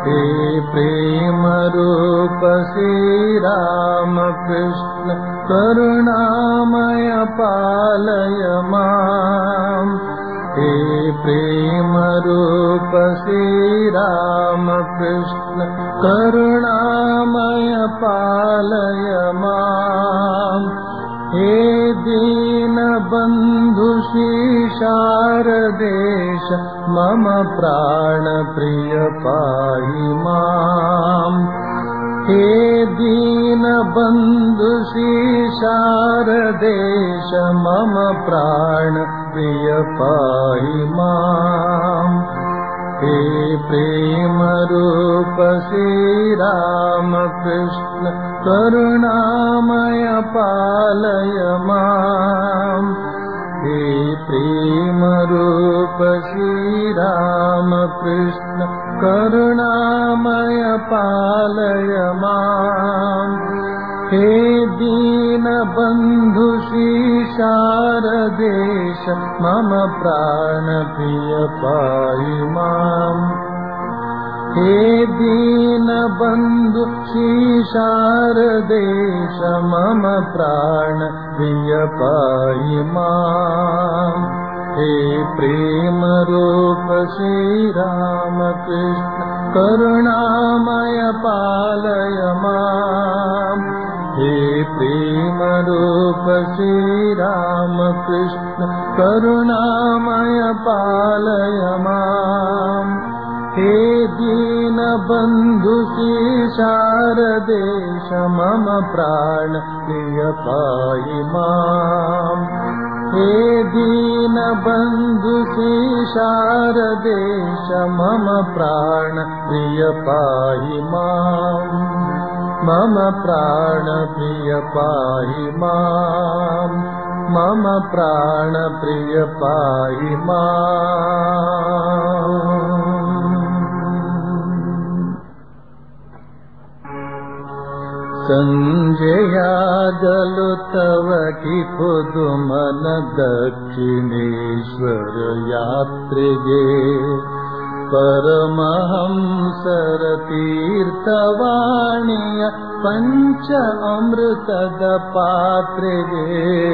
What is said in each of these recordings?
हे प्रेम रूप श्रीरामकृष्ण करुणामय पालय माम् हे प्रेम रूप श्रीरामकृष्ण करुणामय पालय माम् हे दीनबन्धु शारदेश मम प्राणप्रिय पाहि माम् हे दीनबन्धु शारदेश मम प्राणप्रिय पाहि माम् हे प्रेमरूप श्रीरामकृष्ण करुणामय पालय माम् हे प्रेमरूप श्रीरामकृष्ण करुणामय पालय माम् हे दीनबन्धु शारदेश मम प्राणप्रिय पाहि माम् हे दीनबन्धु शारदेश मम प्राणप्रिय पाहि माम् हे प्रेमरूप श्रीरामकृष्ण करुणामय पालय माम् हे प्रेमरूप श्रीरामकृष्ण करुणामय पालय माम् हे दीनबन्धु शारदेश मम प्राण प्रिय पाहि माम् हे दीनबन्धु शारदेश मम प्राण प्रिय पाहि माम् मम प्राण प्रिय पाहि माम् मम प्राण प्रिय पाहि माम् ಸಂಜೆಯಾಗಲು ತವ ಕಿಪುದು ಮನ ದಕ್ಷಿಣೇಶ್ವರ ಯಾತ್ರೆಗೆ ಪರಮಹಂಸರ ತೀರ್ಥವಾಣಿಯ ಪಂಚ ಅಮೃತದ ಪಾತ್ರೆಗೆ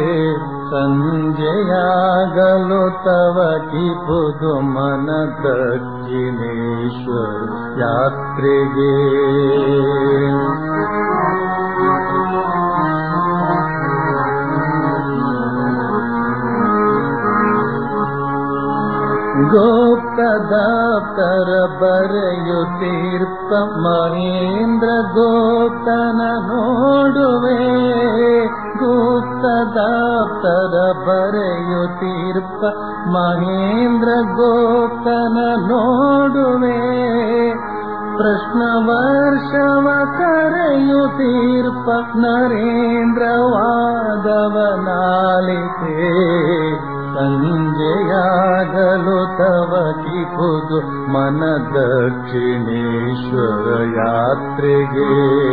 ಸಂಜೆಯಾಗಲು ತವ ಕಿಪುದು ಮನ ದಕ್ಷಿಣೇಶ್ವರ ಯಾತ್ರೆಗೆ ಗೋಪ್ತದಾಪ್ತರ ಬರೆಯುತ್ತೀರ್ಪ ಮಹೇಂದ್ರ ಗೋಪ್ತನ ನೋಡುವೆ ಗುಪ್ತದಾಪ್ತರ ಬರೆಯುತ್ತೀರ್ಪ ಮಹೇಂದ್ರ ಗೋಪ್ತನ ನೋಡುವೆ ಪ್ರಶ್ನ ವರ್ಷವ ಕರೆಯುತ್ತೀರ್ಪ ನರೇಂದ್ರ ವಾದವನಾಲಿತೆ ಸಂಜೆಯಾಗಲು ತವ ಕಿಪುದು ಮನ ದಕ್ಷಿಣೇಶ್ವರ ಯಾತ್ರೆಗೆ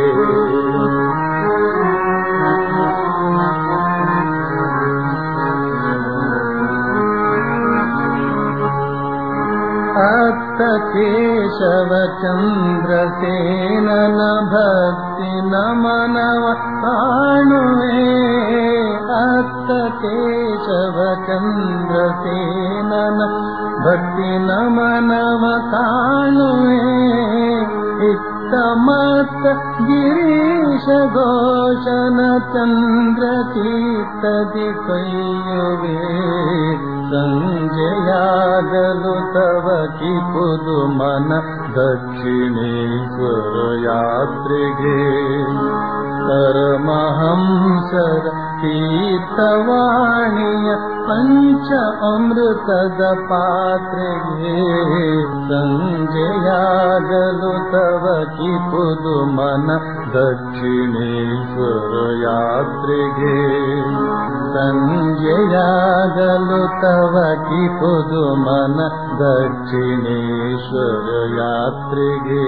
ಅತ್ತ ಕೇಶವ ಚಂದ್ರಸೇನನ ಭಕ್ತಿ ನಮನವ ಕಾಣುವೆ ಅತ್ತ ಕೇಶವ ಚಂದ್ರಸೇನನ ಭಕ್ತಿ ನಮನವ ಕಾಣುವೆ ಇತ್ತ ಮತ್ತ ಗಿರೀಶ ಘೋಷನ ಚಂದ್ರ ಚೀತದಿ ಕೈಯುವೆ ಸಂಜೆಯಾಗಲು ತವ ಕಿಪುದು ಮನ ದಕ್ಷಿಣೇಶ್ವರ ಯಾತ್ರೆಗೆ ಪರಮಹಂಸರ ತೀರ್ಥವಾಣಿಯ ಪಂಚ ಅಮೃತದ ಪಾತ್ರೆಗೆ ಸಂಜೆಯಾಗಲು ತವ ಕಿಪುದು ಮನ ದಕ್ಷಿಣೇಶ್ವರ ಯಾತ್ರೆಗೆ ಸಂಜೆಯಾಗಲು ತವ ಕಿಪುದು ಮನ ದಕ್ಷಿಣೇಶ್ವರ ಯಾತ್ರೆಗೆ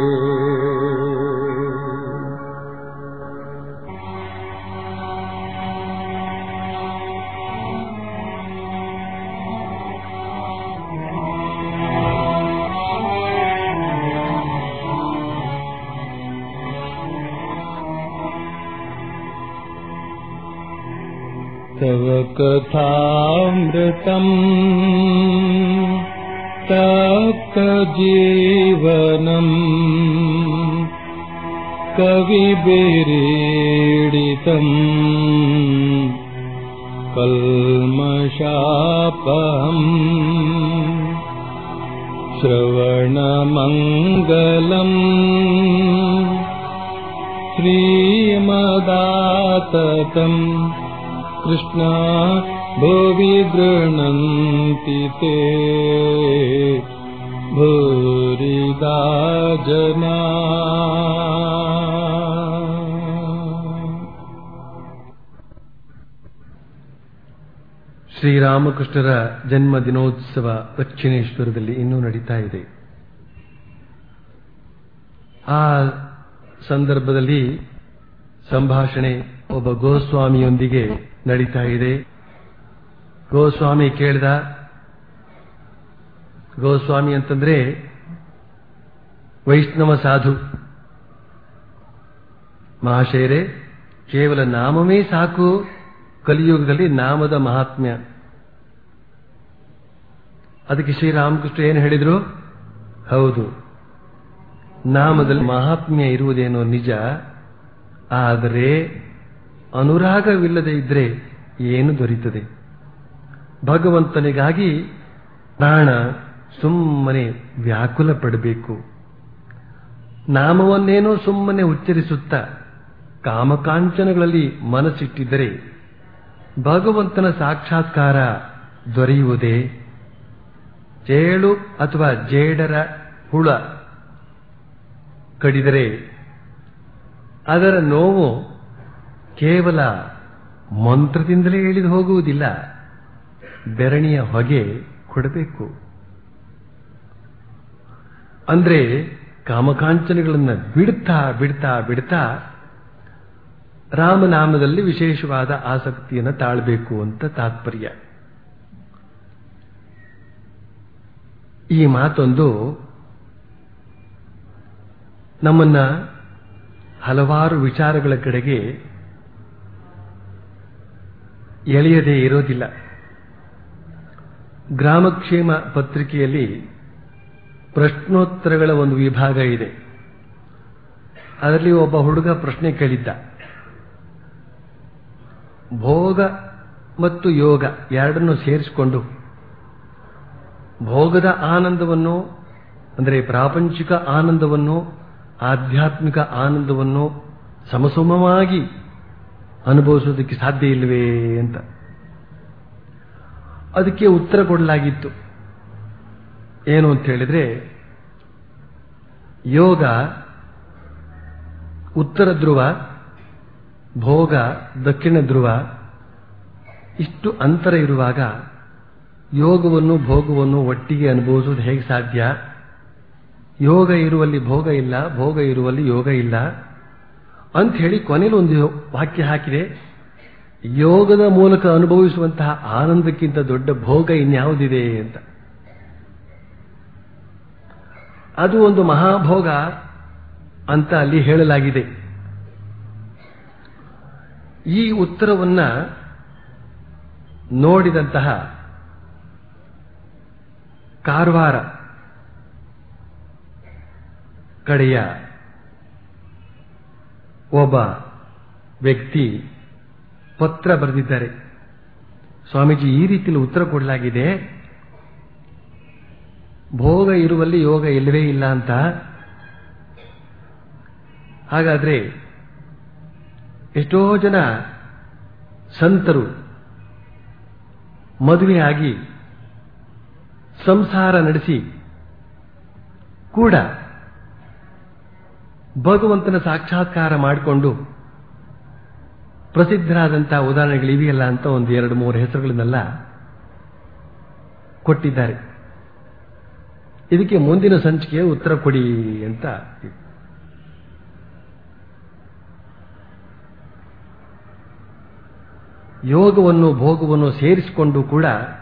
तव कथामृतम् तप्तजीवनम् कविभिरीडितम् कल्मषापहम् श्रवणमङ्गलम् श्रीमदाततम् कृष्णा भुवि गृह्णन्ति ते भूरिदा जना ಶ್ರೀರಾಮಕೃಷ್ಣರ ಜನ್ಮ ದಿನೋತ್ಸವ ದಕ್ಷಿಣೇಶ್ವರದಲ್ಲಿ ಇನ್ನೂ ನಡೀತಾ ಇದೆ ಆ ಸಂದರ್ಭದಲ್ಲಿ ಸಂಭಾಷಣೆ ಒಬ್ಬ ಗೋಸ್ವಾಮಿಯೊಂದಿಗೆ ನಡೀತಾ ಇದೆ ಗೋಸ್ವಾಮಿ ಕೇಳಿದ ಗೋಸ್ವಾಮಿ ಅಂತಂದ್ರೆ ವೈಷ್ಣವ ಸಾಧು ಮಹಾಶಯರೇ ಕೇವಲ ನಾಮವೇ ಸಾಕು ಕಲಿಯುಗದಲ್ಲಿ ನಾಮದ ಮಹಾತ್ಮ್ಯ ಅದಕ್ಕೆ ಶ್ರೀರಾಮಕೃಷ್ಣ ಏನು ಹೇಳಿದ್ರು ಹೌದು ನಾಮದಲ್ಲಿ ಮಹಾತ್ಮ್ಯ ಇರುವುದೇನೋ ನಿಜ ಆದರೆ ಅನುರಾಗವಿಲ್ಲದೆ ಇದ್ರೆ ಏನು ದೊರೀತದೆ ಭಗವಂತನಿಗಾಗಿ ಪ್ರಾಣ ಸುಮ್ಮನೆ ವ್ಯಾಕುಲ ಪಡಬೇಕು ನಾಮವನ್ನೇನೋ ಸುಮ್ಮನೆ ಉಚ್ಚರಿಸುತ್ತಾ ಕಾಮಕಾಂಚನಗಳಲ್ಲಿ ಮನಸ್ಸಿಟ್ಟಿದ್ದರೆ ಭಗವಂತನ ಸಾಕ್ಷಾತ್ಕಾರ ದೊರೆಯುವುದೇ ಚೇಳು ಅಥವಾ ಜೇಡರ ಹುಳ ಕಡಿದರೆ ಅದರ ನೋವು ಕೇವಲ ಮಂತ್ರದಿಂದಲೇ ಇಳಿದು ಹೋಗುವುದಿಲ್ಲ ಬೆರಣಿಯ ಹೊಗೆ ಕೊಡಬೇಕು ಅಂದ್ರೆ ಕಾಮಕಾಂಚನಗಳನ್ನು ಬಿಡ್ತಾ ಬಿಡ್ತಾ ಬಿಡ್ತಾ ರಾಮನಾಮದಲ್ಲಿ ವಿಶೇಷವಾದ ಆಸಕ್ತಿಯನ್ನು ತಾಳಬೇಕು ಅಂತ ತಾತ್ಪರ್ಯ ಈ ಮಾತೊಂದು ನಮ್ಮನ್ನ ಹಲವಾರು ವಿಚಾರಗಳ ಕಡೆಗೆ ಎಳೆಯದೇ ಇರೋದಿಲ್ಲ ಗ್ರಾಮಕ್ಷೇಮ ಪತ್ರಿಕೆಯಲ್ಲಿ ಪ್ರಶ್ನೋತ್ತರಗಳ ಒಂದು ವಿಭಾಗ ಇದೆ ಅದರಲ್ಲಿ ಒಬ್ಬ ಹುಡುಗ ಪ್ರಶ್ನೆ ಕೇಳಿದ್ದ ಭೋಗ ಮತ್ತು ಯೋಗ ಎರಡನ್ನು ಸೇರಿಸಿಕೊಂಡು ಭೋಗದ ಆನಂದವನ್ನು ಅಂದರೆ ಪ್ರಾಪಂಚಿಕ ಆನಂದವನ್ನು ಆಧ್ಯಾತ್ಮಿಕ ಆನಂದವನ್ನು ಸಮಸಮವಾಗಿ ಅನುಭವಿಸೋದಕ್ಕೆ ಸಾಧ್ಯ ಇಲ್ಲವೇ ಅಂತ ಅದಕ್ಕೆ ಉತ್ತರ ಕೊಡಲಾಗಿತ್ತು ಏನು ಅಂತ ಹೇಳಿದ್ರೆ ಯೋಗ ಉತ್ತರ ಧ್ರುವ ಭೋಗ ದಕ್ಷಿಣ ಧ್ರುವ ಇಷ್ಟು ಅಂತರ ಇರುವಾಗ ಯೋಗವನ್ನು ಭೋಗವನ್ನು ಒಟ್ಟಿಗೆ ಅನುಭವಿಸುವುದು ಹೇಗೆ ಸಾಧ್ಯ ಯೋಗ ಇರುವಲ್ಲಿ ಭೋಗ ಇಲ್ಲ ಭೋಗ ಇರುವಲ್ಲಿ ಯೋಗ ಇಲ್ಲ ಅಂತ ಹೇಳಿ ಕೊನೆಯಲ್ಲಿ ಒಂದು ವಾಕ್ಯ ಹಾಕಿದೆ ಯೋಗದ ಮೂಲಕ ಅನುಭವಿಸುವಂತಹ ಆನಂದಕ್ಕಿಂತ ದೊಡ್ಡ ಭೋಗ ಇನ್ಯಾವುದಿದೆ ಅಂತ ಅದು ಒಂದು ಮಹಾಭೋಗ ಅಂತ ಅಲ್ಲಿ ಹೇಳಲಾಗಿದೆ ಈ ಉತ್ತರವನ್ನ ನೋಡಿದಂತಹ ಕಾರವಾರ ಕಡೆಯ ಒಬ್ಬ ವ್ಯಕ್ತಿ ಪತ್ರ ಬರೆದಿದ್ದಾರೆ ಸ್ವಾಮೀಜಿ ಈ ರೀತಿಯಲ್ಲಿ ಉತ್ತರ ಕೊಡಲಾಗಿದೆ ಭೋಗ ಇರುವಲ್ಲಿ ಯೋಗ ಇಲ್ಲವೇ ಇಲ್ಲ ಅಂತ ಹಾಗಾದ್ರೆ ಎಷ್ಟೋ ಜನ ಸಂತರು ಮದುವೆಯಾಗಿ ಸಂಸಾರ ನಡೆಸಿ ಕೂಡ ಭಗವಂತನ ಸಾಕ್ಷಾತ್ಕಾರ ಮಾಡಿಕೊಂಡು ಪ್ರಸಿದ್ಧರಾದಂತಹ ಉದಾಹರಣೆಗಳು ಇವೆಯಲ್ಲ ಅಂತ ಒಂದು ಎರಡು ಮೂರು ಹೆಸರುಗಳನ್ನೆಲ್ಲ ಕೊಟ್ಟಿದ್ದಾರೆ ಇದಕ್ಕೆ ಮುಂದಿನ ಸಂಚಿಕೆ ಉತ್ತರ ಕೊಡಿ ಅಂತ ಯೋಗವನ್ನು ಭೋಗವನ್ನು ಸೇರಿಸಿಕೊಂಡು ಕೂಡ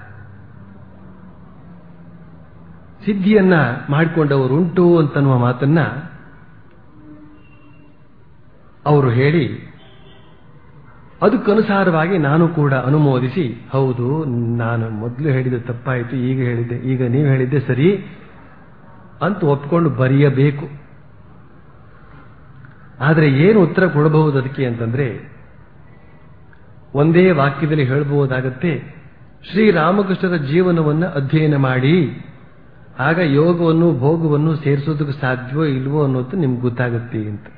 ಸಿದ್ಧಿಯನ್ನ ಮಾಡಿಕೊಂಡವರುಂಟು ಅಂತನ್ನುವ ಮಾತನ್ನ ಅವರು ಹೇಳಿ ಅದಕ್ಕನುಸಾರವಾಗಿ ನಾನು ಕೂಡ ಅನುಮೋದಿಸಿ ಹೌದು ನಾನು ಮೊದಲು ಹೇಳಿದ ತಪ್ಪಾಯಿತು ಈಗ ಹೇಳಿದ್ದೆ ಈಗ ನೀವು ಹೇಳಿದ್ದೆ ಸರಿ ಅಂತ ಒಪ್ಕೊಂಡು ಬರೆಯಬೇಕು ಆದರೆ ಏನು ಉತ್ತರ ಕೊಡಬಹುದು ಅದಕ್ಕೆ ಅಂತಂದ್ರೆ ಒಂದೇ ವಾಕ್ಯದಲ್ಲಿ ಹೇಳಬಹುದಾಗತ್ತೆ ಶ್ರೀರಾಮಕೃಷ್ಣರ ಜೀವನವನ್ನು ಅಧ್ಯಯನ ಮಾಡಿ ಆಗ ಯೋಗವನ್ನು ಭೋಗವನ್ನು ಸೇರಿಸೋದಕ್ಕೆ ಸಾಧ್ಯವೋ ಇಲ್ವೋ ಅನ್ನೋದು ನಿಮ್ಗೆ ಗೊತ್ತಾಗುತ್ತೆ ಅಂತ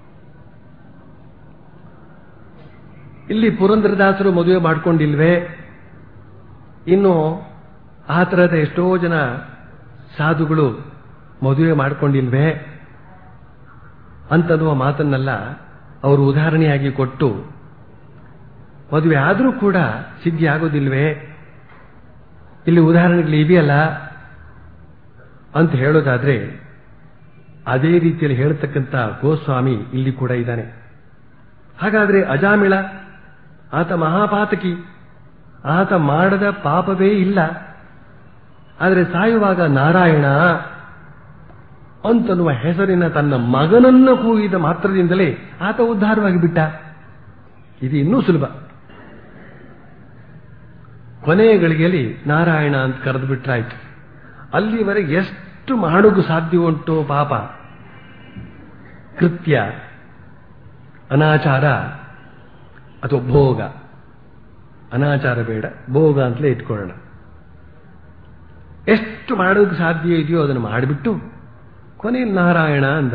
ಇಲ್ಲಿ ಪುರಂದರದಾಸರು ಮದುವೆ ಮಾಡ್ಕೊಂಡಿಲ್ವೇ ಇನ್ನು ಆ ತರಹದ ಎಷ್ಟೋ ಜನ ಸಾಧುಗಳು ಮದುವೆ ಮಾಡ್ಕೊಂಡಿಲ್ವೇ ಅಂತನ್ನುವ ಮಾತನ್ನೆಲ್ಲ ಅವರು ಉದಾಹರಣೆಯಾಗಿ ಕೊಟ್ಟು ಮದುವೆ ಆದರೂ ಕೂಡ ಸಿದ್ಧಿ ಆಗೋದಿಲ್ವೇ ಇಲ್ಲಿ ಉದಾಹರಣೆಗಳು ಇವೆಯಲ್ಲ ಅಂತ ಹೇಳೋದಾದ್ರೆ ಅದೇ ರೀತಿಯಲ್ಲಿ ಹೇಳ್ತಕ್ಕಂಥ ಗೋಸ್ವಾಮಿ ಇಲ್ಲಿ ಕೂಡ ಇದ್ದಾನೆ ಹಾಗಾದ್ರೆ ಅಜಾಮಿಳ ಆತ ಮಹಾಪಾತಕಿ ಆತ ಮಾಡದ ಪಾಪವೇ ಇಲ್ಲ ಆದರೆ ಸಾಯುವಾಗ ನಾರಾಯಣ ಅಂತನ್ನುವ ಹೆಸರಿನ ತನ್ನ ಮಗನನ್ನು ಕೂಗಿದ ಮಾತ್ರದಿಂದಲೇ ಆತ ಉದ್ಧಾರವಾಗಿ ಬಿಟ್ಟ ಇದು ಇನ್ನೂ ಸುಲಭ ಕೊನೆಯ ಗಳಿಗೆಯಲ್ಲಿ ನಾರಾಯಣ ಅಂತ ಕರೆದು ಬಿಟ್ರಾಯ್ತು ಅಲ್ಲಿವರೆಗೆ ಎಷ್ಟು ಮಾಡೋದು ಸಾಧ್ಯ ಉಂಟು ಪಾಪ ಕೃತ್ಯ ಅನಾಚಾರ ಅಥವಾ ಭೋಗ ಅನಾಚಾರ ಬೇಡ ಭೋಗ ಅಂತಲೇ ಇಟ್ಕೊಳ್ಳೋಣ ಎಷ್ಟು ಮಾಡೋದಕ್ಕೆ ಸಾಧ್ಯ ಇದೆಯೋ ಅದನ್ನು ಮಾಡಿಬಿಟ್ಟು ಕೊನೆಯಲ್ಲಿ ನಾರಾಯಣ ಅಂದ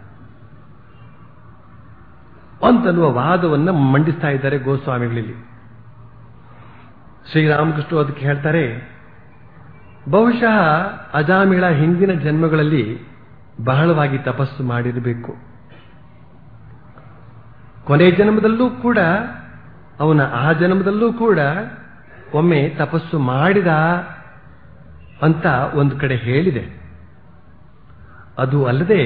ಅಂತನ್ನುವ ವಾದವನ್ನು ಮಂಡಿಸ್ತಾ ಇದ್ದಾರೆ ಗೋಸ್ವಾಮಿಗಳಲ್ಲಿ ಶ್ರೀರಾಮಕೃಷ್ಣ ಅದಕ್ಕೆ ಹೇಳ್ತಾರೆ ಬಹುಶಃ ಅಜಾಮಿಳ ಹಿಂದಿನ ಜನ್ಮಗಳಲ್ಲಿ ಬಹಳವಾಗಿ ತಪಸ್ಸು ಮಾಡಿರಬೇಕು ಕೊನೆ ಜನ್ಮದಲ್ಲೂ ಕೂಡ ಅವನ ಆ ಜನ್ಮದಲ್ಲೂ ಕೂಡ ಒಮ್ಮೆ ತಪಸ್ಸು ಮಾಡಿದ ಅಂತ ಒಂದು ಕಡೆ ಹೇಳಿದೆ ಅದು ಅಲ್ಲದೆ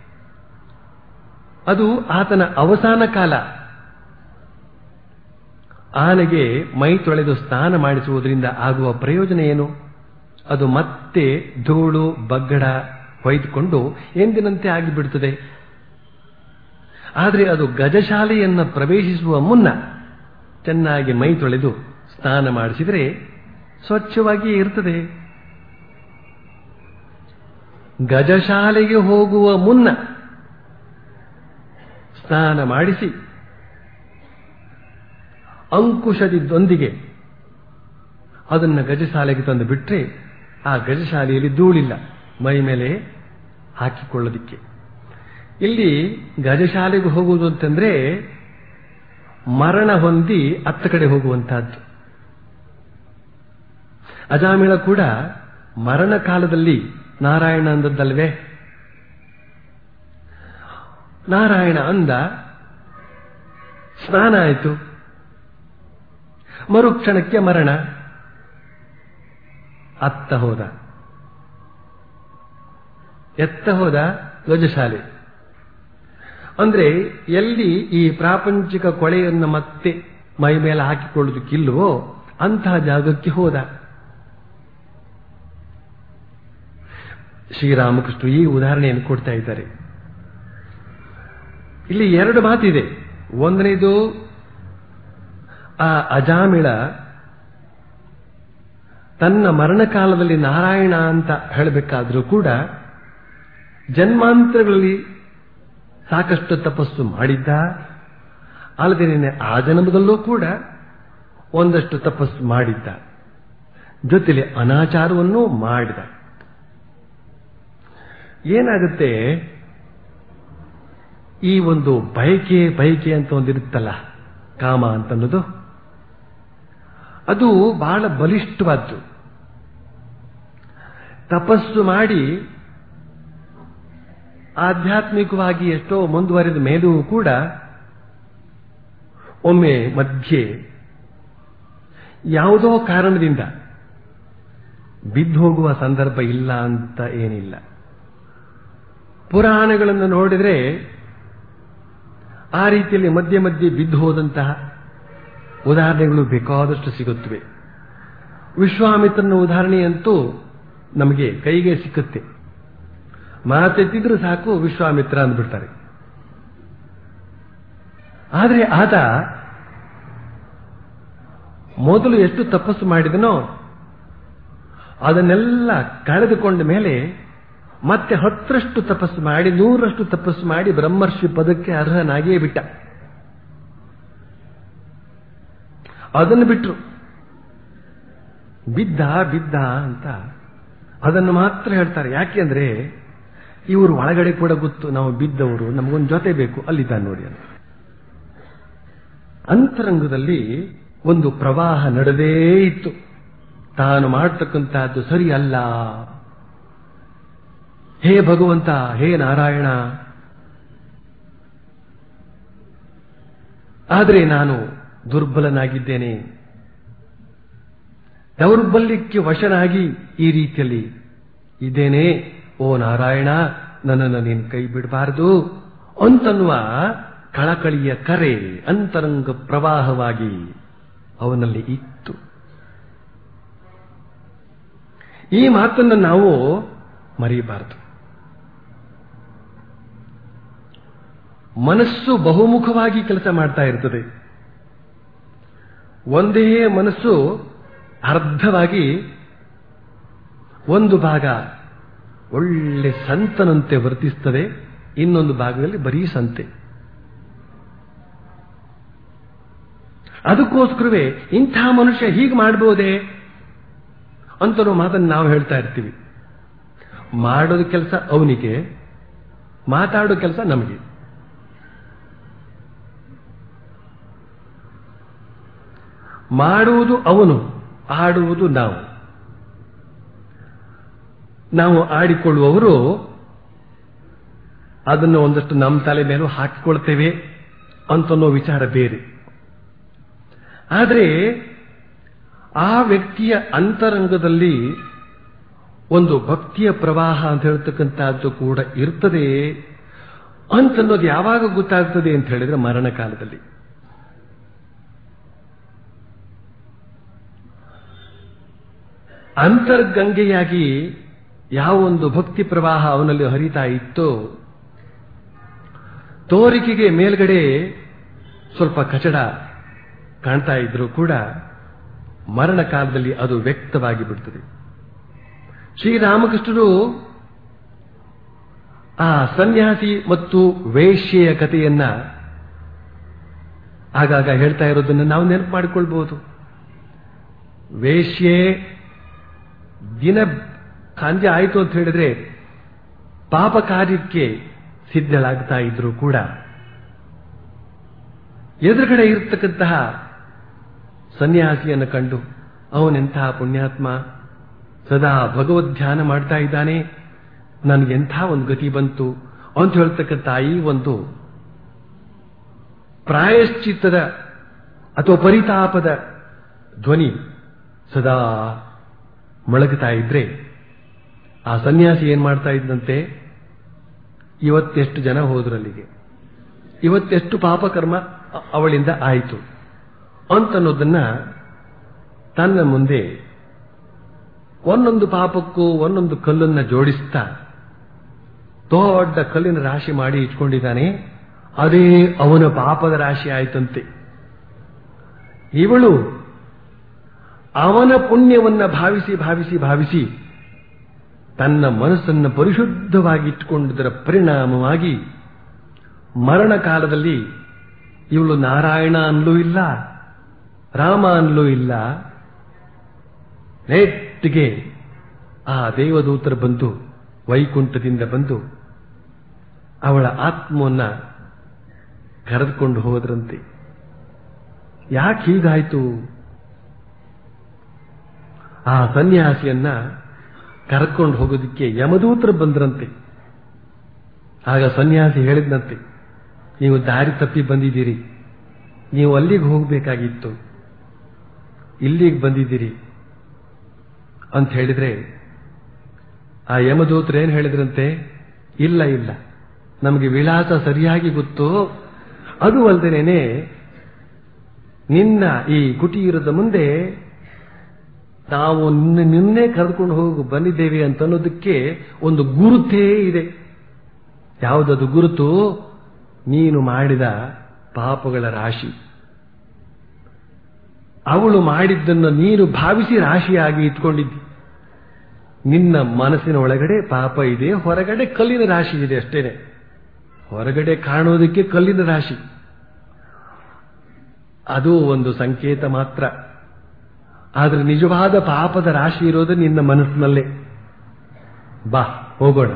ಅದು ಆತನ ಅವಸಾನ ಕಾಲ ಆನೆಗೆ ಮೈ ತೊಳೆದು ಸ್ನಾನ ಮಾಡಿಸುವುದರಿಂದ ಆಗುವ ಪ್ರಯೋಜನ ಏನು ಅದು ಮತ್ತೆ ಧೂಳು ಬಗ್ಗಡ ಹೊಯ್ದುಕೊಂಡು ಎಂದಿನಂತೆ ಆಗಿಬಿಡುತ್ತದೆ ಆದರೆ ಅದು ಗಜಶಾಲೆಯನ್ನು ಪ್ರವೇಶಿಸುವ ಮುನ್ನ ಚೆನ್ನಾಗಿ ಮೈ ತೊಳೆದು ಸ್ನಾನ ಮಾಡಿಸಿದರೆ ಸ್ವಚ್ಛವಾಗಿ ಇರ್ತದೆ ಗಜಶಾಲೆಗೆ ಹೋಗುವ ಮುನ್ನ ಸ್ನಾನ ಮಾಡಿಸಿ ಅಂಕುಶದಿದ್ದೊಂದಿಗೆ ಅದನ್ನು ಗಜಶಾಲೆಗೆ ತಂದು ಬಿಟ್ರೆ ಆ ಗಜಶಾಲೆಯಲ್ಲಿ ಧೂಳಿಲ್ಲ ಮೈ ಮೇಲೆ ಹಾಕಿಕೊಳ್ಳೋದಿಕ್ಕೆ ಇಲ್ಲಿ ಗಜಶಾಲೆಗೆ ಹೋಗುವುದು ಅಂತಂದ್ರೆ ಮರಣ ಹೊಂದಿ ಅತ್ತ ಕಡೆ ಹೋಗುವಂತಹದ್ದು ಅಜಾಮಿಳ ಕೂಡ ಮರಣ ಕಾಲದಲ್ಲಿ ನಾರಾಯಣ ಅಂದದ್ದಲ್ವೇ ನಾರಾಯಣ ಅಂದ ಸ್ನಾನ ಆಯಿತು ಮರುಕ್ಷಣಕ್ಕೆ ಮರಣ ಅತ್ತ ಹೋದ ಎತ್ತ ಹೋದ ಗಜಶಾಲೆ ಅಂದ್ರೆ ಎಲ್ಲಿ ಈ ಪ್ರಾಪಂಚಿಕ ಕೊಳೆಯನ್ನು ಮತ್ತೆ ಮೈ ಮೇಲೆ ಹಾಕಿಕೊಳ್ಳುವುದಕ್ಕಿಲ್ವೋ ಅಂತಹ ಜಾಗಕ್ಕೆ ಹೋದ ಶ್ರೀರಾಮಕೃಷ್ಣ ಈ ಉದಾಹರಣೆಯನ್ನು ಕೊಡ್ತಾ ಇದ್ದಾರೆ ಇಲ್ಲಿ ಎರಡು ಮಾತಿದೆ ಒಂದನೇದು ಆ ಅಜಾಮಿಳ ತನ್ನ ಮರಣಕಾಲದಲ್ಲಿ ನಾರಾಯಣ ಅಂತ ಹೇಳಬೇಕಾದ್ರೂ ಕೂಡ ಜನ್ಮಾಂತರಗಳಲ್ಲಿ ಸಾಕಷ್ಟು ತಪಸ್ಸು ಮಾಡಿದ್ದ ಅಲ್ಲದೆ ನಿನ್ನೆ ಆ ಜನ್ಮದಲ್ಲೂ ಕೂಡ ಒಂದಷ್ಟು ತಪಸ್ಸು ಮಾಡಿದ್ದ ಜೊತೆಲಿ ಅನಾಚಾರವನ್ನೂ ಮಾಡಿದ ಏನಾಗುತ್ತೆ ಈ ಒಂದು ಬಯಕೆ ಬಯಕೆ ಅಂತ ಒಂದಿರುತ್ತಲ್ಲ ಕಾಮ ಅಂತನ್ನೋದು ಅದು ಬಹಳ ಬಲಿಷ್ಠವಾದ್ದು ತಪಸ್ಸು ಮಾಡಿ ಆಧ್ಯಾತ್ಮಿಕವಾಗಿ ಎಷ್ಟೋ ಮುಂದುವರೆದ ಮೇಲೂ ಕೂಡ ಒಮ್ಮೆ ಮಧ್ಯೆ ಯಾವುದೋ ಕಾರಣದಿಂದ ಬಿದ್ದು ಹೋಗುವ ಸಂದರ್ಭ ಇಲ್ಲ ಅಂತ ಏನಿಲ್ಲ ಪುರಾಣಗಳನ್ನು ನೋಡಿದ್ರೆ ಆ ರೀತಿಯಲ್ಲಿ ಮಧ್ಯೆ ಮಧ್ಯೆ ಬಿದ್ದು ಹೋದಂತಹ ಉದಾಹರಣೆಗಳು ಬೇಕಾದಷ್ಟು ಸಿಗುತ್ತವೆ ವಿಶ್ವಾಮಿತ್ರನ ಉದಾಹರಣೆಯಂತೂ ನಮಗೆ ಕೈಗೆ ಸಿಕ್ಕುತ್ತೆ ಮಾತೆತ್ತಿದ್ರೂ ಸಾಕು ವಿಶ್ವಾಮಿತ್ರ ಅಂದ್ಬಿಡ್ತಾರೆ ಆದರೆ ಆತ ಮೊದಲು ಎಷ್ಟು ತಪಸ್ಸು ಮಾಡಿದನೋ ಅದನ್ನೆಲ್ಲ ಕಳೆದುಕೊಂಡ ಮೇಲೆ ಮತ್ತೆ ಹತ್ತರಷ್ಟು ತಪಸ್ಸು ಮಾಡಿ ನೂರಷ್ಟು ತಪಸ್ಸು ಮಾಡಿ ಬ್ರಹ್ಮರ್ಷಿ ಪದಕ್ಕೆ ಅರ್ಹನಾಗಿಯೇ ಬಿಟ್ಟ ಅದನ್ನು ಬಿಟ್ರು ಬಿದ್ದ ಬಿದ್ದ ಅಂತ ಅದನ್ನು ಮಾತ್ರ ಹೇಳ್ತಾರೆ ಯಾಕೆಂದ್ರೆ ಇವರು ಒಳಗಡೆ ಕೂಡ ಗೊತ್ತು ನಾವು ಬಿದ್ದವರು ನಮಗೊಂದು ಜೊತೆ ಬೇಕು ಅಲ್ಲಿದ್ದಾನೆ ನೋಡಿ ಅಂತ ಅಂತರಂಗದಲ್ಲಿ ಒಂದು ಪ್ರವಾಹ ನಡೆದೇ ಇತ್ತು ತಾನು ಮಾಡತಕ್ಕಂತಹದ್ದು ಸರಿ ಅಲ್ಲ ಹೇ ಭಗವಂತ ಹೇ ನಾರಾಯಣ ಆದರೆ ನಾನು ದುರ್ಬಲನಾಗಿದ್ದೇನೆ ದೌರ್ಬಲ್ಯಕ್ಕೆ ವಶನಾಗಿ ಈ ರೀತಿಯಲ್ಲಿ ಇದ್ದೇನೆ ಓ ನಾರಾಯಣ ನನ್ನನ್ನು ನೀನು ಕೈ ಬಿಡಬಾರದು ಅಂತನ್ನುವ ಕಳಕಳಿಯ ಕರೆ ಅಂತರಂಗ ಪ್ರವಾಹವಾಗಿ ಅವನಲ್ಲಿ ಇತ್ತು ಈ ಮಾತನ್ನು ನಾವು ಮರೆಯಬಾರದು ಮನಸ್ಸು ಬಹುಮುಖವಾಗಿ ಕೆಲಸ ಮಾಡ್ತಾ ಇರ್ತದೆ ಒಂದೇ ಮನಸ್ಸು ಅರ್ಧವಾಗಿ ಒಂದು ಭಾಗ ಒಳ್ಳೆ ಸಂತನಂತೆ ವರ್ತಿಸ್ತದೆ ಇನ್ನೊಂದು ಭಾಗದಲ್ಲಿ ಬರೀ ಸಂತೆ ಅದಕ್ಕೋಸ್ಕರವೇ ಇಂಥ ಮನುಷ್ಯ ಹೀಗೆ ಮಾಡಬಹುದೇ ಅಂತ ಮಾತನ್ನು ನಾವು ಹೇಳ್ತಾ ಇರ್ತೀವಿ ಮಾಡೋದು ಕೆಲಸ ಅವನಿಗೆ ಮಾತಾಡೋ ಕೆಲಸ ನಮಗೆ ಮಾಡುವುದು ಅವನು ಆಡುವುದು ನಾವು ನಾವು ಆಡಿಕೊಳ್ಳುವವರು ಅದನ್ನು ಒಂದಷ್ಟು ನಮ್ಮ ತಲೆ ಮೇಲೂ ಹಾಕಿಕೊಳ್ತೇವೆ ಅಂತನ್ನೋ ವಿಚಾರ ಬೇರೆ ಆದರೆ ಆ ವ್ಯಕ್ತಿಯ ಅಂತರಂಗದಲ್ಲಿ ಒಂದು ಭಕ್ತಿಯ ಪ್ರವಾಹ ಅಂತ ಹೇಳ್ತಕ್ಕಂಥದ್ದು ಕೂಡ ಇರ್ತದೆ ಅಂತನ್ನೋದು ಯಾವಾಗ ಗೊತ್ತಾಗ್ತದೆ ಅಂತ ಹೇಳಿದ್ರೆ ಮರಣ ಕಾಲದಲ್ಲಿ ಅಂತರ್ಗಂಗೆಯಾಗಿ ಯಾವ ಒಂದು ಭಕ್ತಿ ಪ್ರವಾಹ ಅವನಲ್ಲಿ ಹರಿತಾ ಇತ್ತೋ ತೋರಿಕೆಗೆ ಮೇಲ್ಗಡೆ ಸ್ವಲ್ಪ ಕಚಡ ಕಾಣ್ತಾ ಇದ್ರೂ ಕೂಡ ಮರಣ ಕಾಲದಲ್ಲಿ ಅದು ವ್ಯಕ್ತವಾಗಿ ಬಿಡ್ತದೆ ಶ್ರೀರಾಮಕೃಷ್ಣರು ಆ ಸನ್ಯಾಸಿ ಮತ್ತು ವೇಶ್ಯೆಯ ಕಥೆಯನ್ನ ಆಗಾಗ ಹೇಳ್ತಾ ಇರೋದನ್ನು ನಾವು ನೆನಪು ಮಾಡಿಕೊಳ್ಬಹುದು ವೇಶ್ಯೆ ದಿನ ಸಂಜೆ ಆಯಿತು ಅಂತ ಹೇಳಿದ್ರೆ ಪಾಪ ಕಾರ್ಯಕ್ಕೆ ಸಿದ್ಧಳಾಗ್ತಾ ಇದ್ರು ಕೂಡ ಎದುರುಗಡೆ ಇರತಕ್ಕಂತಹ ಸನ್ಯಾಸಿಯನ್ನು ಕಂಡು ಅವನೆಂತಹ ಪುಣ್ಯಾತ್ಮ ಸದಾ ಭಗವದ್ ಧ್ಯಾನ ಮಾಡ್ತಾ ಇದ್ದಾನೆ ನನಗೆಂಥ ಒಂದು ಗತಿ ಬಂತು ಅಂತ ಹೇಳ್ತಕ್ಕಂಥ ಈ ಒಂದು ಪ್ರಾಯಶ್ಚಿತ್ತದ ಅಥವಾ ಪರಿತಾಪದ ಧ್ವನಿ ಸದಾ ಮೊಳಗುತ್ತಾ ಇದ್ರೆ ಆ ಸನ್ಯಾಸಿ ಏನ್ ಮಾಡ್ತಾ ಇದ್ದಂತೆ ಇವತ್ತೆಷ್ಟು ಜನ ಹೋದ್ರು ಅಲ್ಲಿಗೆ ಇವತ್ತೆಷ್ಟು ಪಾಪಕರ್ಮ ಅ- ಅವಳಿಂದ ಆಯಿತು ಅಂತನ್ನೋದನ್ನ ತನ್ನ ಮುಂದೆ ಒಂದೊಂದು ಪಾಪಕ್ಕೂ ಒಂದೊಂದು ಕಲ್ಲನ್ನ ಜೋಡಿಸ್ತಾ ದೊಡ್ಡ ಕಲ್ಲಿನ ರಾಶಿ ಮಾಡಿ ಇಟ್ಕೊಂಡಿದ್ದಾನೆ ಅದೇ ಅವನ ಪಾಪದ ರಾಶಿ ಆಯ್ತಂತೆ ಇವಳು ಅವನ ಪುಣ್ಯವನ್ನ ಭಾವಿಸಿ ಭಾವಿಸಿ ಭಾವಿಸಿ ತನ್ನ ಮನಸ್ಸನ್ನು ಪರಿಶುದ್ಧವಾಗಿ ಇಟ್ಟುಕೊಂಡುದರ ಪರಿಣಾಮವಾಗಿ ಮರಣ ಕಾಲದಲ್ಲಿ ಇವಳು ನಾರಾಯಣ ಅನ್ಲೂ ಇಲ್ಲ ರಾಮ ಅನ್ಲೂ ಇಲ್ಲ ನೆಟ್ಟಿಗೆ ಆ ದೇವದೂತರು ಬಂದು ವೈಕುಂಠದಿಂದ ಬಂದು ಅವಳ ಆತ್ಮವನ್ನ ಕರೆದುಕೊಂಡು ಹೋದ್ರಂತೆ ಯಾಕೆ ಹೀಗಾಯ್ತು ಆ ಸನ್ಯಾಸಿಯನ್ನ ಕರ್ಕೊಂಡು ಹೋಗೋದಕ್ಕೆ ಯಮದೂತರು ಬಂದ್ರಂತೆ ಆಗ ಸನ್ಯಾಸಿ ಹೇಳಿದ್ನಂತೆ ನೀವು ದಾರಿ ತಪ್ಪಿ ಬಂದಿದ್ದೀರಿ ನೀವು ಅಲ್ಲಿಗೆ ಹೋಗಬೇಕಾಗಿತ್ತು ಇಲ್ಲಿಗೆ ಬಂದಿದ್ದೀರಿ ಅಂತ ಹೇಳಿದ್ರೆ ಆ ಯಮದೂತರು ಏನ್ ಹೇಳಿದ್ರಂತೆ ಇಲ್ಲ ಇಲ್ಲ ನಮಗೆ ವಿಳಾಸ ಸರಿಯಾಗಿ ಗೊತ್ತು ಅದು ಅಲ್ಲದೇನೆ ನಿನ್ನ ಈ ಕುಟೀರದ ಮುಂದೆ ನಾವು ನಿನ್ನ ನಿನ್ನೆ ಕರೆದುಕೊಂಡು ಹೋಗಿ ಬಂದಿದ್ದೇವೆ ಅಂತ ಅನ್ನೋದಕ್ಕೆ ಒಂದು ಗುರುತೇ ಇದೆ ಯಾವುದದು ಗುರುತು ನೀನು ಮಾಡಿದ ಪಾಪಗಳ ರಾಶಿ ಅವಳು ಮಾಡಿದ್ದನ್ನು ನೀನು ಭಾವಿಸಿ ರಾಶಿಯಾಗಿ ಇಟ್ಕೊಂಡಿದ್ದಿ ನಿನ್ನ ಮನಸ್ಸಿನ ಒಳಗಡೆ ಪಾಪ ಇದೆ ಹೊರಗಡೆ ಕಲ್ಲಿನ ರಾಶಿ ಇದೆ ಅಷ್ಟೇನೆ ಹೊರಗಡೆ ಕಾಣೋದಕ್ಕೆ ಕಲ್ಲಿನ ರಾಶಿ ಅದು ಒಂದು ಸಂಕೇತ ಮಾತ್ರ ಆದರೆ ನಿಜವಾದ ಪಾಪದ ರಾಶಿ ಇರೋದು ನಿನ್ನ ಮನಸ್ಸಿನಲ್ಲೇ ಬಾ ಹೋಗೋಣ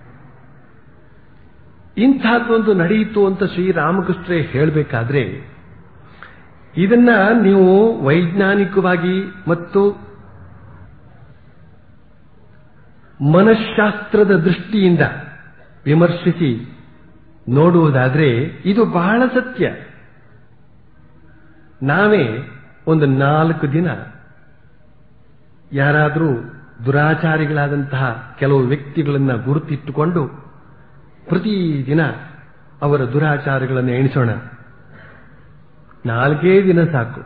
ಇಂಥದ್ದೊಂದು ನಡೆಯಿತು ಅಂತ ಶ್ರೀರಾಮಕೃಷ್ಣ ಹೇಳಬೇಕಾದ್ರೆ ಇದನ್ನ ನೀವು ವೈಜ್ಞಾನಿಕವಾಗಿ ಮತ್ತು ಮನಃಶಾಸ್ತ್ರದ ದೃಷ್ಟಿಯಿಂದ ವಿಮರ್ಶಿಸಿ ನೋಡುವುದಾದ್ರೆ ಇದು ಬಹಳ ಸತ್ಯ ನಾವೇ ಒಂದು ನಾಲ್ಕು ದಿನ ಯಾರಾದರೂ ದುರಾಚಾರಿಗಳಾದಂತಹ ಕೆಲವು ವ್ಯಕ್ತಿಗಳನ್ನು ಗುರುತಿಟ್ಟುಕೊಂಡು ಪ್ರತಿದಿನ ಅವರ ದುರಾಚಾರಗಳನ್ನು ಎಣಿಸೋಣ ನಾಲ್ಕೇ ದಿನ ಸಾಕು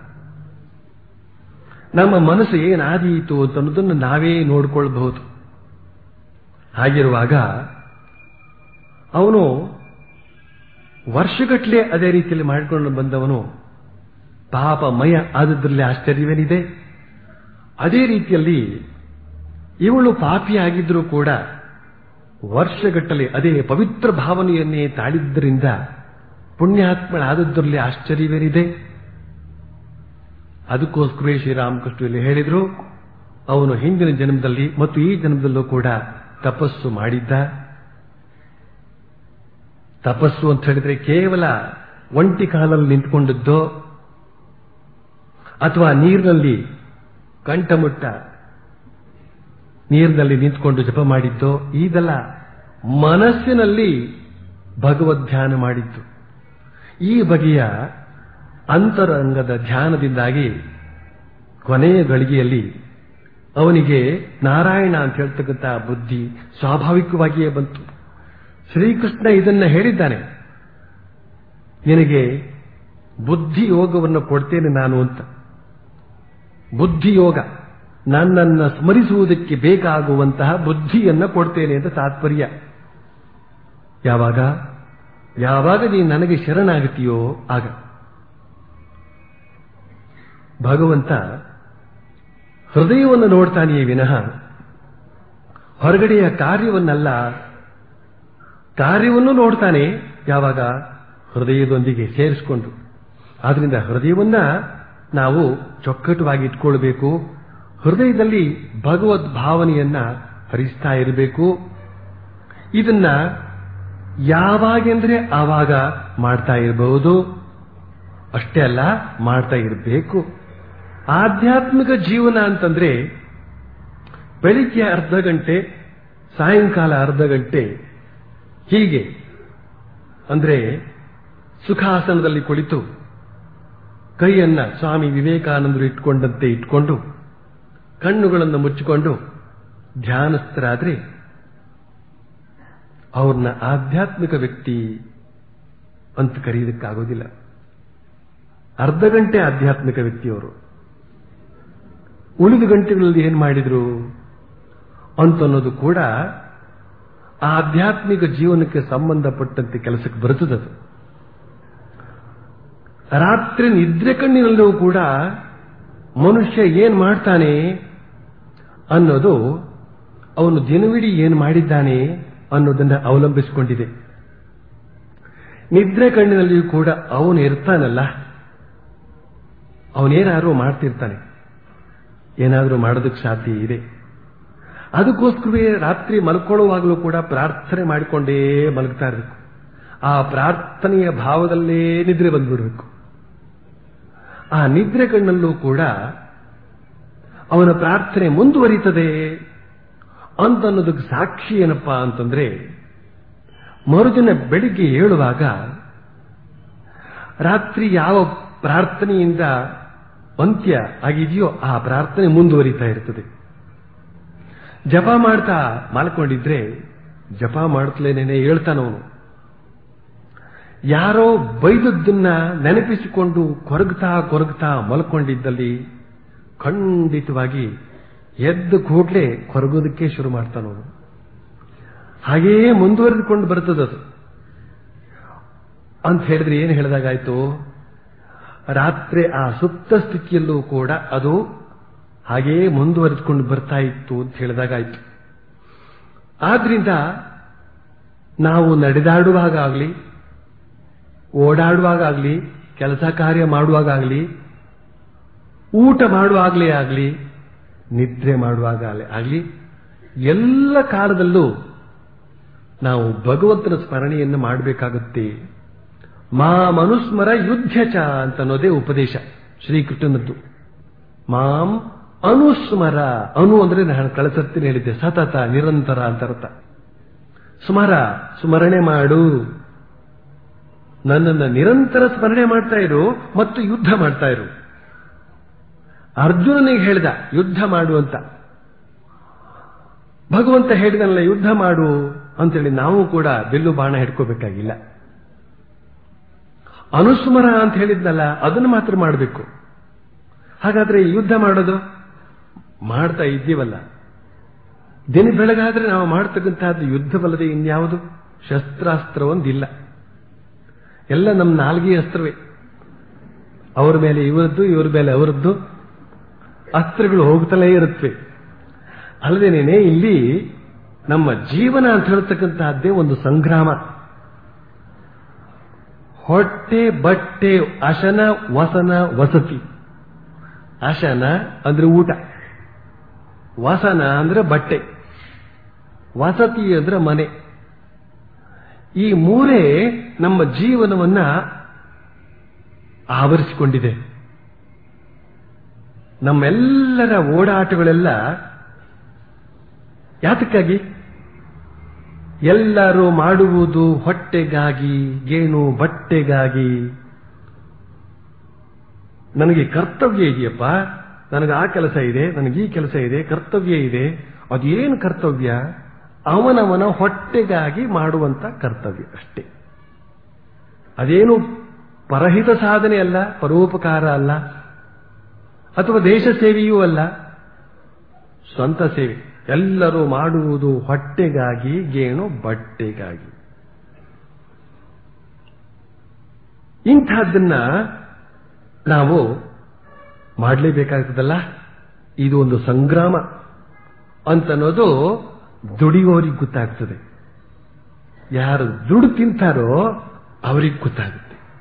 ನಮ್ಮ ಮನಸ್ಸು ಏನಾದೀತು ಅಂತ ಅನ್ನೋದನ್ನು ನಾವೇ ನೋಡಿಕೊಳ್ಳಬಹುದು ಹಾಗಿರುವಾಗ ಅವನು ವರ್ಷಗಟ್ಟಲೆ ಅದೇ ರೀತಿಯಲ್ಲಿ ಮಾಡಿಕೊಂಡು ಬಂದವನು ಪಾಪಮಯ ಆದದ್ರಲ್ಲಿ ಆಶ್ಚರ್ಯವೇನಿದೆ ಅದೇ ರೀತಿಯಲ್ಲಿ ಇವಳು ಪಾಪಿಯಾಗಿದ್ರೂ ಕೂಡ ವರ್ಷಗಟ್ಟಲೆ ಅದೇ ಪವಿತ್ರ ಭಾವನೆಯನ್ನೇ ತಾಳಿದ್ದರಿಂದ ಪುಣ್ಯಾತ್ಮಳಾದದ್ರಲ್ಲಿ ಆಶ್ಚರ್ಯವೇನಿದೆ ಅದಕ್ಕೋಸ್ಕರವೇ ಶ್ರೀರಾಮಕೃಷ್ಣಲ್ಲಿ ಹೇಳಿದ್ರು ಅವನು ಹಿಂದಿನ ಜನ್ಮದಲ್ಲಿ ಮತ್ತು ಈ ಜನ್ಮದಲ್ಲೂ ಕೂಡ ತಪಸ್ಸು ಮಾಡಿದ್ದ ತಪಸ್ಸು ಅಂತ ಹೇಳಿದ್ರೆ ಕೇವಲ ಒಂಟಿ ಕಾಲಲ್ಲಿ ನಿಂತ್ಕೊಂಡದ್ದೋ ಅಥವಾ ನೀರಿನಲ್ಲಿ ಕಂಠಮುಟ್ಟ ನೀರಿನಲ್ಲಿ ನಿಂತ್ಕೊಂಡು ಜಪ ಮಾಡಿದ್ದೋ ಇದೆಲ್ಲ ಮನಸ್ಸಿನಲ್ಲಿ ಭಗವದ್ ಧ್ಯಾನ ಮಾಡಿದ್ದು ಈ ಬಗೆಯ ಅಂತರಂಗದ ಧ್ಯಾನದಿಂದಾಗಿ ಕೊನೆಯ ಗಳಿಗೆಯಲ್ಲಿ ಅವನಿಗೆ ನಾರಾಯಣ ಅಂತ ಹೇಳ್ತಕ್ಕಂಥ ಬುದ್ಧಿ ಸ್ವಾಭಾವಿಕವಾಗಿಯೇ ಬಂತು ಶ್ರೀಕೃಷ್ಣ ಇದನ್ನ ಹೇಳಿದ್ದಾನೆ ನಿನಗೆ ಬುದ್ಧಿ ಯೋಗವನ್ನು ಕೊಡ್ತೇನೆ ನಾನು ಅಂತ ಬುದ್ಧಿ ಯೋಗ ನನ್ನನ್ನು ಸ್ಮರಿಸುವುದಕ್ಕೆ ಬೇಕಾಗುವಂತಹ ಬುದ್ಧಿಯನ್ನ ಕೊಡ್ತೇನೆ ಅಂತ ತಾತ್ಪರ್ಯ ಯಾವಾಗ ಯಾವಾಗ ನೀನು ನನಗೆ ಶರಣಾಗತೀಯೋ ಆಗ ಭಗವಂತ ಹೃದಯವನ್ನು ನೋಡ್ತಾನೆಯೇ ವಿನಃ ಹೊರಗಡೆಯ ಕಾರ್ಯವನ್ನಲ್ಲ ಕಾರ್ಯವನ್ನು ನೋಡ್ತಾನೆ ಯಾವಾಗ ಹೃದಯದೊಂದಿಗೆ ಸೇರಿಸಿಕೊಂಡು ಆದ್ರಿಂದ ಹೃದಯವನ್ನ ನಾವು ಚೊಕ್ಕಟವಾಗಿ ಇಟ್ಕೊಳ್ಬೇಕು ಹೃದಯದಲ್ಲಿ ಭಗವದ್ ಭಾವನೆಯನ್ನ ಹರಿಸ್ತಾ ಇರಬೇಕು ಇದನ್ನ ಯಾವಾಗೆಂದ್ರೆ ಆವಾಗ ಮಾಡ್ತಾ ಇರಬಹುದು ಅಷ್ಟೇ ಅಲ್ಲ ಮಾಡ್ತಾ ಇರಬೇಕು ಆಧ್ಯಾತ್ಮಿಕ ಜೀವನ ಅಂತಂದ್ರೆ ಬೆಳಿಗ್ಗೆ ಅರ್ಧ ಗಂಟೆ ಸಾಯಂಕಾಲ ಅರ್ಧ ಗಂಟೆ ಹೀಗೆ ಅಂದ್ರೆ ಸುಖಾಸನದಲ್ಲಿ ಕುಳಿತು ಕೈಯನ್ನ ಸ್ವಾಮಿ ವಿವೇಕಾನಂದರು ಇಟ್ಕೊಂಡಂತೆ ಇಟ್ಕೊಂಡು ಕಣ್ಣುಗಳನ್ನು ಮುಚ್ಚಿಕೊಂಡು ಧ್ಯಾನಸ್ಥರಾದ್ರೆ ಅವ್ರನ್ನ ಆಧ್ಯಾತ್ಮಿಕ ವ್ಯಕ್ತಿ ಅಂತ ಕರೆಯೋದಕ್ಕಾಗೋದಿಲ್ಲ ಅರ್ಧ ಗಂಟೆ ಆಧ್ಯಾತ್ಮಿಕ ವ್ಯಕ್ತಿಯವರು ಉಳಿದ ಗಂಟೆಗಳಲ್ಲಿ ಏನ್ ಮಾಡಿದ್ರು ಅಂತನ್ನೋದು ಕೂಡ ಆಧ್ಯಾತ್ಮಿಕ ಜೀವನಕ್ಕೆ ಸಂಬಂಧಪಟ್ಟಂತೆ ಕೆಲಸಕ್ಕೆ ಬರುತ್ತದದು ರಾತ್ರಿ ನಿದ್ರೆ ಕಣ್ಣಿನಲ್ಲೂ ಕೂಡ ಮನುಷ್ಯ ಏನ್ ಮಾಡ್ತಾನೆ ಅನ್ನೋದು ಅವನು ದಿನವಿಡೀ ಏನ್ ಮಾಡಿದ್ದಾನೆ ಅನ್ನೋದನ್ನ ಅವಲಂಬಿಸಿಕೊಂಡಿದೆ ನಿದ್ರೆ ಕಣ್ಣಿನಲ್ಲಿಯೂ ಕೂಡ ಅವನು ಇರ್ತಾನಲ್ಲ ಅವನೇನಾದ್ರೂ ಮಾಡ್ತಿರ್ತಾನೆ ಏನಾದರೂ ಮಾಡೋದಕ್ಕೆ ಸಾಧ್ಯ ಇದೆ ಅದಕ್ಕೋಸ್ಕರವೇ ರಾತ್ರಿ ಮಲ್ಕೊಳ್ಳುವಾಗಲೂ ಕೂಡ ಪ್ರಾರ್ಥನೆ ಮಾಡಿಕೊಂಡೇ ಮಲಗ್ತಾ ಇರಬೇಕು ಆ ಪ್ರಾರ್ಥನೆಯ ಭಾವದಲ್ಲೇ ನಿದ್ರೆ ಬಂದ್ಬಿಡ್ಬೇಕು ಆ ನಿದ್ರೆ ಕಣ್ಣಲ್ಲೂ ಕೂಡ ಅವನ ಪ್ರಾರ್ಥನೆ ಮುಂದುವರಿತದೆ ಅಂತ ಅನ್ನೋದಕ್ಕೆ ಸಾಕ್ಷಿ ಏನಪ್ಪಾ ಅಂತಂದ್ರೆ ಮರುದಿನ ಬೆಳಿಗ್ಗೆ ಏಳುವಾಗ ರಾತ್ರಿ ಯಾವ ಪ್ರಾರ್ಥನೆಯಿಂದ ಅಂತ್ಯ ಆಗಿದೆಯೋ ಆ ಪ್ರಾರ್ಥನೆ ಮುಂದುವರಿತಾ ಇರ್ತದೆ ಜಪ ಮಾಡ್ತಾ ಮಾಲ್ಕೊಂಡಿದ್ರೆ ಜಪ ಮಾಡ್ತಲೇನೇನೆ ಹೇಳ್ತಾನವನು ಯಾರೋ ಬೈದದ್ದನ್ನ ನೆನಪಿಸಿಕೊಂಡು ಕೊರಗ್ತಾ ಕೊರಗ್ತಾ ಮಲ್ಕೊಂಡಿದ್ದಲ್ಲಿ ಖಂಡಿತವಾಗಿ ಎದ್ದು ಕೂಡಲೇ ಕೊರಗೋದಕ್ಕೆ ಶುರು ಮಾಡ್ತಾನವನು ಹಾಗೆಯೇ ಮುಂದುವರೆದುಕೊಂಡು ಬರ್ತದದು ಅಂತ ಹೇಳಿದ್ರೆ ಏನು ಹೇಳಿದಾಗಾಯ್ತು ರಾತ್ರಿ ಆ ಸುಪ್ತ ಸ್ಥಿತಿಯಲ್ಲೂ ಕೂಡ ಅದು ಹಾಗೆಯೇ ಮುಂದುವರೆದುಕೊಂಡು ಬರ್ತಾ ಇತ್ತು ಅಂತ ಹೇಳಿದಾಗಾಯ್ತು ಆದ್ರಿಂದ ನಾವು ನಡೆದಾಡುವಾಗಲಿ ಓಡಾಡುವಾಗಲಿ ಕೆಲಸ ಕಾರ್ಯ ಮಾಡುವಾಗಲಿ ಊಟ ಮಾಡುವಾಗಲೇ ಆಗಲಿ ನಿದ್ರೆ ಮಾಡುವಾಗಲೇ ಆಗಲಿ ಎಲ್ಲ ಕಾಲದಲ್ಲೂ ನಾವು ಭಗವಂತನ ಸ್ಮರಣೆಯನ್ನು ಮಾಡಬೇಕಾಗುತ್ತೆ ಮಾ ಮನುಸ್ಮರ ಯುದ್ಧ ಚ ಅಂತ ಅನ್ನೋದೇ ಉಪದೇಶ ಶ್ರೀಕೃಷ್ಣನದ್ದು ಮಾಂ ಅನುಸ್ಮರ ಅನು ಅಂದ್ರೆ ನಾನು ಕಳಸತ್ತಿನ ಹೇಳಿದ್ದೆ ಸತತ ನಿರಂತರ ಅಂತ ಅರ್ಥ ಸ್ಮರ ಸ್ಮರಣೆ ಮಾಡು ನನ್ನನ್ನು ನಿರಂತರ ಸ್ಮರಣೆ ಮಾಡ್ತಾ ಇರು ಮತ್ತು ಯುದ್ಧ ಮಾಡ್ತಾ ಇರು ಅರ್ಜುನನಿಗೆ ಹೇಳಿದ ಯುದ್ಧ ಮಾಡು ಅಂತ ಭಗವಂತ ಹೇಳಿದನಲ್ಲ ಯುದ್ಧ ಮಾಡು ಅಂತೇಳಿ ನಾವು ಕೂಡ ಬಿಲ್ಲು ಬಾಣ ಹಿಡ್ಕೋಬೇಕಾಗಿಲ್ಲ ಅನುಸ್ಮರ ಅಂತ ಹೇಳಿದ್ನಲ್ಲ ಅದನ್ನು ಮಾತ್ರ ಮಾಡಬೇಕು ಹಾಗಾದ್ರೆ ಯುದ್ಧ ಮಾಡೋದು ಮಾಡ್ತಾ ಇದ್ದೀವಲ್ಲ ದಿನ ಬೆಳಗಾದ್ರೆ ನಾವು ಮಾಡ್ತಕ್ಕಂತಹದ್ದು ಯುದ್ಧವಲ್ಲದೆ ಇನ್ಯಾವುದು ಶಸ್ತ್ರಾಸ್ತ್ರ ಒಂದಿಲ್ಲ ಎಲ್ಲ ನಮ್ಮ ನಾಲ್ಗೆ ಅಸ್ತ್ರವೇ ಅವರ ಮೇಲೆ ಇವರದ್ದು ಇವರ ಮೇಲೆ ಅವರದ್ದು ಅಸ್ತ್ರಗಳು ಹೋಗ್ತಲೇ ಇರುತ್ತವೆ ಅಲ್ಲದೇನೆ ಇಲ್ಲಿ ನಮ್ಮ ಜೀವನ ಅಂತ ಹೇಳ್ತಕ್ಕಂತಹದ್ದೇ ಒಂದು ಸಂಗ್ರಾಮ ಹೊಟ್ಟೆ ಬಟ್ಟೆ ಅಶನ ವಸನ ವಸತಿ ಅಶನ ಅಂದ್ರೆ ಊಟ ವಸನ ಅಂದ್ರೆ ಬಟ್ಟೆ ವಸತಿ ಅಂದ್ರೆ ಮನೆ ಈ ಮೂರೇ ನಮ್ಮ ಜೀವನವನ್ನ ಆವರಿಸಿಕೊಂಡಿದೆ ನಮ್ಮೆಲ್ಲರ ಓಡಾಟಗಳೆಲ್ಲ ಯಾತಕ್ಕಾಗಿ ಎಲ್ಲರೂ ಮಾಡುವುದು ಹೊಟ್ಟೆಗಾಗಿ ಏನು ಬಟ್ಟೆಗಾಗಿ ನನಗೆ ಕರ್ತವ್ಯ ಇದೆಯಪ್ಪ ನನಗೆ ಆ ಕೆಲಸ ಇದೆ ನನಗೆ ಈ ಕೆಲಸ ಇದೆ ಕರ್ತವ್ಯ ಇದೆ ಅದೇನು ಕರ್ತವ್ಯ ಅವನವನ ಹೊಟ್ಟೆಗಾಗಿ ಮಾಡುವಂತ ಕರ್ತವ್ಯ ಅಷ್ಟೇ ಅದೇನು ಪರಹಿತ ಸಾಧನೆ ಅಲ್ಲ ಪರೋಪಕಾರ ಅಲ್ಲ ಅಥವಾ ದೇಶ ಸೇವೆಯೂ ಅಲ್ಲ ಸ್ವಂತ ಸೇವೆ ಎಲ್ಲರೂ ಮಾಡುವುದು ಹೊಟ್ಟೆಗಾಗಿ ಗೇಣು ಬಟ್ಟೆಗಾಗಿ ಇಂಥದ್ದನ್ನ ನಾವು ಮಾಡಲೇಬೇಕಾಗ್ತದಲ್ಲ ಇದು ಒಂದು ಸಂಗ್ರಾಮ ಅಂತನ್ನೋದು ದುಡಿಯೋರಿಗೆ ಗೊತ್ತಾಗ್ತದೆ ಯಾರು ದುಡ್ಡು ತಿಂತಾರೋ ಅವರಿಗೆ ಗೊತ್ತಾಗುತ್ತೆ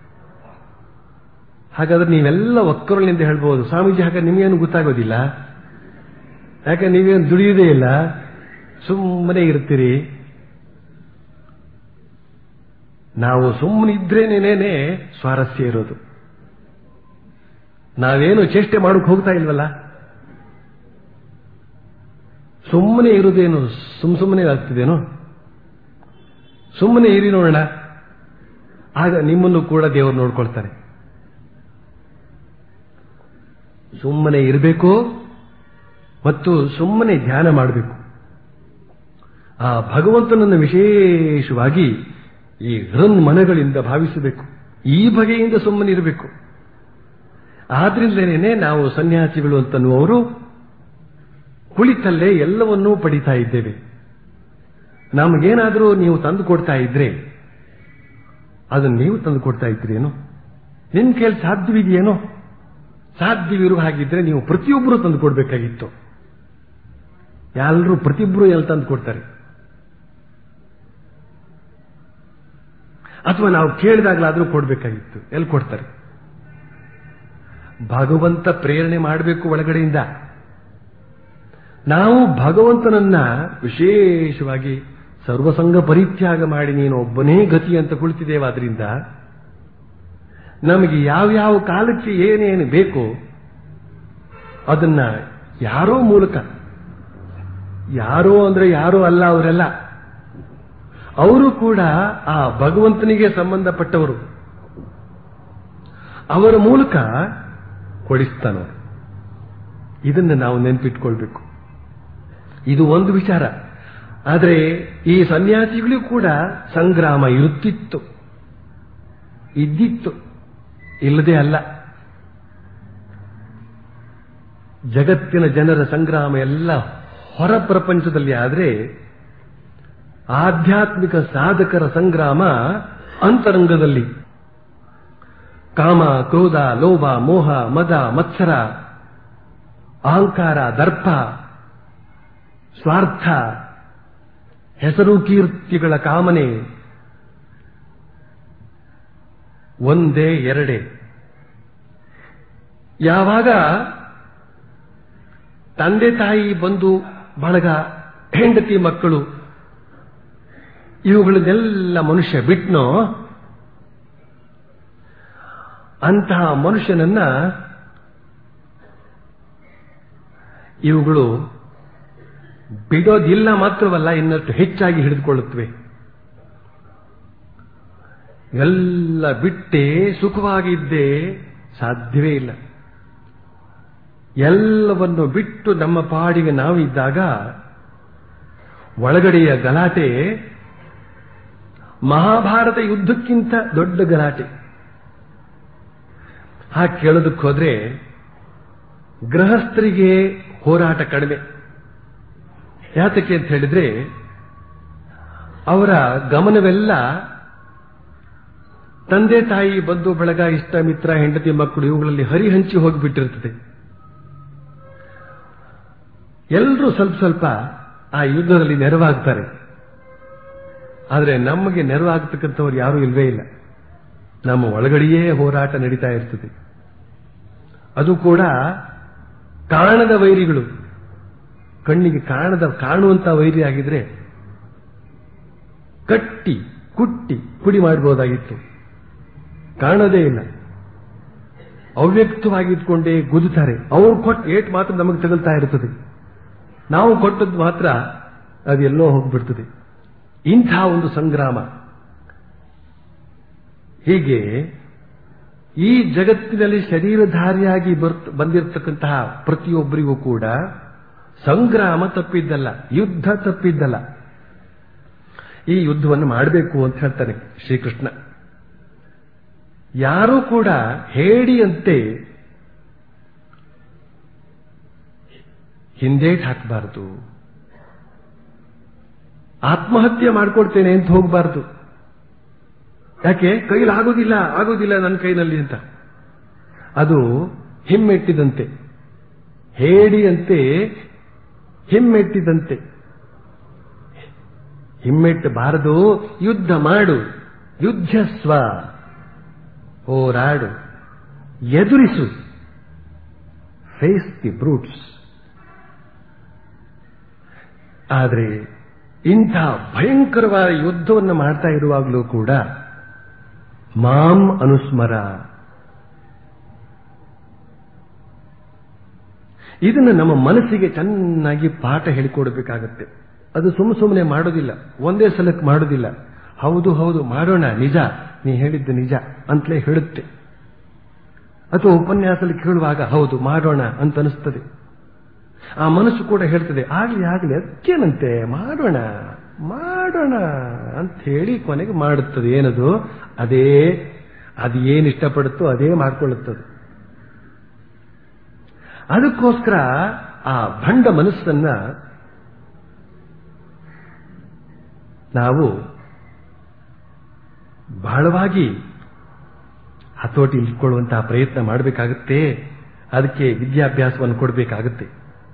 ಹಾಗಾದ್ರೆ ನೀವೆಲ್ಲ ಒಕ್ಕರಳಿನಿಂದ ಹೇಳ್ಬೋದು ಸ್ವಾಮೀಜಿ ಹಾಗಾದ್ರೆ ನಿಮಗೇನು ಗೊತ್ತಾಗೋದಿಲ್ಲ ಯಾಕೆ ನೀವೇನು ದುಡಿಯುವುದೇ ಇಲ್ಲ ಸುಮ್ಮನೆ ಇರ್ತೀರಿ ನಾವು ಸುಮ್ಮನೆ ಇದ್ರೇನೇನೇನೆ ಸ್ವಾರಸ್ಯ ಇರೋದು ನಾವೇನು ಚೇಷ್ಟೆ ಮಾಡಕ್ ಹೋಗ್ತಾ ಇಲ್ವಲ್ಲ ಸುಮ್ಮನೆ ಇರುವುದೇನು ಸುಮ್ ಸುಮ್ಮನೆ ಆಗ್ತಿದೇನೋ ಸುಮ್ಮನೆ ಇರಿ ನೋಡೋಣ ಆಗ ನಿಮ್ಮನ್ನು ಕೂಡ ದೇವರು ನೋಡ್ಕೊಳ್ತಾರೆ ಸುಮ್ಮನೆ ಇರಬೇಕು ಮತ್ತು ಸುಮ್ಮನೆ ಧ್ಯಾನ ಮಾಡಬೇಕು ಆ ಭಗವಂತನನ್ನು ವಿಶೇಷವಾಗಿ ಈ ಹೃನ್ ಮನಗಳಿಂದ ಭಾವಿಸಬೇಕು ಈ ಬಗೆಯಿಂದ ಸುಮ್ಮನೆ ಇರಬೇಕು ಆದ್ರಿಂದಲೇ ನಾವು ಸನ್ಯಾಸಿಗಳು ಅಂತನ್ನುವರು ಕುಳಿತಲ್ಲೇ ಎಲ್ಲವನ್ನೂ ಪಡಿತಾ ಇದ್ದೇವೆ ನಮಗೇನಾದರೂ ನೀವು ತಂದು ಕೊಡ್ತಾ ಇದ್ರೆ ಅದನ್ನು ನೀವು ತಂದು ಕೊಡ್ತಾ ಇದ್ರೇನು ನಿಮ್ ಕೇಳಿ ಸಾಧ್ಯವಿದೆಯೇನೋ ಸಾಧ್ಯವಿರುವ ಹಾಗಿದ್ರೆ ನೀವು ಪ್ರತಿಯೊಬ್ಬರು ತಂದು ಕೊಡ್ಬೇಕಾಗಿತ್ತು ಎಲ್ಲರೂ ಪ್ರತಿಯೊಬ್ಬರು ಎಲ್ಲಿ ತಂದು ಕೊಡ್ತಾರೆ ಅಥವಾ ನಾವು ಕೇಳಿದಾಗಲಾದ್ರೂ ಕೊಡ್ಬೇಕಾಗಿತ್ತು ಎಲ್ಲಿ ಕೊಡ್ತಾರೆ ಭಗವಂತ ಪ್ರೇರಣೆ ಮಾಡಬೇಕು ಒಳಗಡೆಯಿಂದ ನಾವು ಭಗವಂತನನ್ನ ವಿಶೇಷವಾಗಿ ಸರ್ವಸಂಗ ಪರಿತ್ಯಾಗ ಮಾಡಿ ನೀನು ಒಬ್ಬನೇ ಗತಿ ಅಂತ ಕುಳಿತಿದ್ದೇವಾದ್ರಿಂದ ನಮಗೆ ಯಾವ್ಯಾವ ಕಾಲಕ್ಕೆ ಏನೇನು ಬೇಕು ಅದನ್ನ ಯಾರೋ ಮೂಲಕ ಯಾರೋ ಅಂದ್ರೆ ಯಾರೋ ಅಲ್ಲ ಅವರೆಲ್ಲ ಅವರು ಕೂಡ ಆ ಭಗವಂತನಿಗೆ ಸಂಬಂಧಪಟ್ಟವರು ಅವರ ಮೂಲಕ ಕೊಡಿಸ್ತಾನವರು ಇದನ್ನು ನಾವು ನೆನಪಿಟ್ಕೊಳ್ಬೇಕು ಇದು ಒಂದು ವಿಚಾರ ಆದರೆ ಈ ಸನ್ಯಾಸಿಗಳಿಗೂ ಕೂಡ ಸಂಗ್ರಾಮ ಇರುತ್ತಿತ್ತು ಇದ್ದಿತ್ತು ಇಲ್ಲದೆ ಅಲ್ಲ ಜಗತ್ತಿನ ಜನರ ಸಂಗ್ರಾಮ ಎಲ್ಲ ಹೊರ ಪ್ರಪಂಚದಲ್ಲಿ ಆದರೆ ಆಧ್ಯಾತ್ಮಿಕ ಸಾಧಕರ ಸಂಗ್ರಾಮ ಅಂತರಂಗದಲ್ಲಿ ಕಾಮ ಕ್ರೋಧ ಲೋಭ ಮೋಹ ಮದ ಮತ್ಸರ ಅಹಂಕಾರ ದರ್ಪ ಸ್ವಾರ್ಥ ಹೆಸರು ಕೀರ್ತಿಗಳ ಕಾಮನೆ ಒಂದೇ ಎರಡೇ ಯಾವಾಗ ತಂದೆ ತಾಯಿ ಬಂದು ಬಳಗ ಹೆಂಡತಿ ಮಕ್ಕಳು ಇವುಗಳನ್ನೆಲ್ಲ ಮನುಷ್ಯ ಬಿಟ್ನೋ ಅಂತಹ ಮನುಷ್ಯನನ್ನ ಇವುಗಳು ಬಿಡೋದಿಲ್ಲ ಮಾತ್ರವಲ್ಲ ಇನ್ನಷ್ಟು ಹೆಚ್ಚಾಗಿ ಹಿಡಿದುಕೊಳ್ಳುತ್ತವೆ ಎಲ್ಲ ಬಿಟ್ಟೇ ಸುಖವಾಗಿದ್ದೇ ಸಾಧ್ಯವೇ ಇಲ್ಲ ಎಲ್ಲವನ್ನು ಬಿಟ್ಟು ನಮ್ಮ ಪಾಡಿಗೆ ನಾವಿದ್ದಾಗ ಒಳಗಡೆಯ ಗಲಾಟೆ ಮಹಾಭಾರತ ಯುದ್ಧಕ್ಕಿಂತ ದೊಡ್ಡ ಗಲಾಟೆ ಹಾಗೆ ಕೇಳೋದಕ್ಕೆ ಹೋದ್ರೆ ಗೃಹಸ್ಥರಿಗೆ ಹೋರಾಟ ಕಡಿಮೆ ಯಾತಕ್ಕೆ ಅಂತ ಹೇಳಿದ್ರೆ ಅವರ ಗಮನವೆಲ್ಲ ತಂದೆ ತಾಯಿ ಬಂಧು ಬಳಗ ಇಷ್ಟ ಮಿತ್ರ ಹೆಂಡತಿ ಮಕ್ಕಳು ಇವುಗಳಲ್ಲಿ ಹರಿಹಂಚಿ ಹೋಗಿಬಿಟ್ಟಿರ್ತದೆ ಎಲ್ಲರೂ ಸ್ವಲ್ಪ ಸ್ವಲ್ಪ ಆ ಯುದ್ಧದಲ್ಲಿ ನೆರವಾಗ್ತಾರೆ ಆದರೆ ನಮಗೆ ನೆರವಾಗತಕ್ಕಂಥವ್ರು ಯಾರೂ ಇಲ್ವೇ ಇಲ್ಲ ನಮ್ಮ ಒಳಗಡೆಯೇ ಹೋರಾಟ ನಡೀತಾ ಇರ್ತದೆ ಅದು ಕೂಡ ಕಾಣದ ವೈರಿಗಳು ಕಣ್ಣಿಗೆ ಕಾಣದ ಕಾಣುವಂತ ವೈರಿ ಆಗಿದ್ರೆ ಕಟ್ಟಿ ಕುಟ್ಟಿ ಪುಡಿ ಮಾಡಬಹುದಾಗಿತ್ತು ಕಾಣೋದೇ ಇಲ್ಲ ಅವ್ಯಕ್ತವಾಗಿದ್ಕೊಂಡೇ ಗುದುತ್ತಾರೆ ಅವ್ರು ಕೊಟ್ಟು ಏಟ್ ಮಾತ್ರ ನಮಗೆ ತಗಲ್ತಾ ಇರ್ತದೆ ನಾವು ಕೊಟ್ಟದ್ದು ಮಾತ್ರ ಅದೆಲ್ಲೋ ಹೋಗ್ಬಿಡ್ತದೆ ಇಂಥ ಒಂದು ಸಂಗ್ರಾಮ ಹೀಗೆ ಈ ಜಗತ್ತಿನಲ್ಲಿ ಶರೀರಧಾರಿಯಾಗಿ ಬರ್ತ್- ಬಂದಿರತಕ್ಕಂತಹ ಪ್ರತಿಯೊಬ್ಬರಿಗೂ ಕೂಡ ಸಂಗ್ರಾಮ ತಪ್ಪಿದ್ದಲ್ಲ ಯುದ್ಧ ತಪ್ಪಿದ್ದಲ್ಲ ಈ ಯುದ್ಧವನ್ನು ಮಾಡಬೇಕು ಅಂತ ಹೇಳ್ತಾನೆ ಶ್ರೀಕೃಷ್ಣ ಯಾರೂ ಕೂಡ ಹೇಡಿಯಂತೆ ಹಿಂದೇಟ್ ಹಾಕಬಾರದು ಆತ್ಮಹತ್ಯೆ ಮಾಡ್ಕೊಡ್ತೇನೆ ಅಂತ ಹೋಗಬಾರದು ಯಾಕೆ ಕೈಲಿ ಆಗೋದಿಲ್ಲ ಆಗೋದಿಲ್ಲ ನನ್ನ ಕೈನಲ್ಲಿ ಅಂತ ಅದು ಹಿಮ್ಮೆಟ್ಟಿದಂತೆ ಹೇಡಿಯಂತೆ ಹಿಮ್ಮೆಟ್ಟಿದಂತೆ ಹಿಮ್ಮೆಟ್ಟಬಾರದು ಯುದ್ಧ ಮಾಡು ಯುದ್ಧಸ್ವ ಹೋರಾಡು ಎದುರಿಸು ಫೇಸ್ ದಿ ಬ್ರೂಟ್ಸ್ ಆದರೆ ಇಂಥ ಭಯಂಕರವಾದ ಯುದ್ಧವನ್ನು ಮಾಡ್ತಾ ಇರುವಾಗಲೂ ಕೂಡ ಮಾಂ ಅನುಸ್ಮರ ಇದನ್ನು ನಮ್ಮ ಮನಸ್ಸಿಗೆ ಚೆನ್ನಾಗಿ ಪಾಠ ಹೇಳಿಕೊಡಬೇಕಾಗತ್ತೆ ಅದು ಸುಮ್ಮ ಸುಮ್ಮನೆ ಮಾಡೋದಿಲ್ಲ ಒಂದೇ ಸಲಕ್ಕೆ ಮಾಡೋದಿಲ್ಲ ಹೌದು ಹೌದು ಮಾಡೋಣ ನಿಜ ನೀ ಹೇಳಿದ್ದು ನಿಜ ಅಂತಲೇ ಹೇಳುತ್ತೆ ಅಥವಾ ಉಪನ್ಯಾಸದಲ್ಲಿ ಕೇಳುವಾಗ ಹೌದು ಮಾಡೋಣ ಅಂತ ಅನಿಸ್ತದೆ ಆ ಮನಸ್ಸು ಕೂಡ ಹೇಳ್ತದೆ ಆಗ್ಲಿ ಆಗ್ಲಿ ಅದಕ್ಕೇನಂತೆ ಮಾಡೋಣ ಮಾಡೋಣ ಅಂತ ಹೇಳಿ ಕೊನೆಗೆ ಮಾಡುತ್ತದೆ ಏನದು ಅದೇ ಅದು ಏನು ಇಷ್ಟಪಡುತ್ತೋ ಅದೇ ಮಾಡ್ಕೊಳ್ಳುತ್ತದೆ ಅದಕ್ಕೋಸ್ಕರ ಆ ಭಂಡ ಮನಸ್ಸನ್ನ ನಾವು ಬಹಳವಾಗಿ ಹತೋಟಿ ಇಟ್ಕೊಳ್ಳುವಂತಹ ಪ್ರಯತ್ನ ಮಾಡಬೇಕಾಗುತ್ತೆ ಅದಕ್ಕೆ ವಿದ್ಯಾಭ್ಯಾಸವನ್ನು ಕೊಡಬೇಕಾಗುತ್ತೆ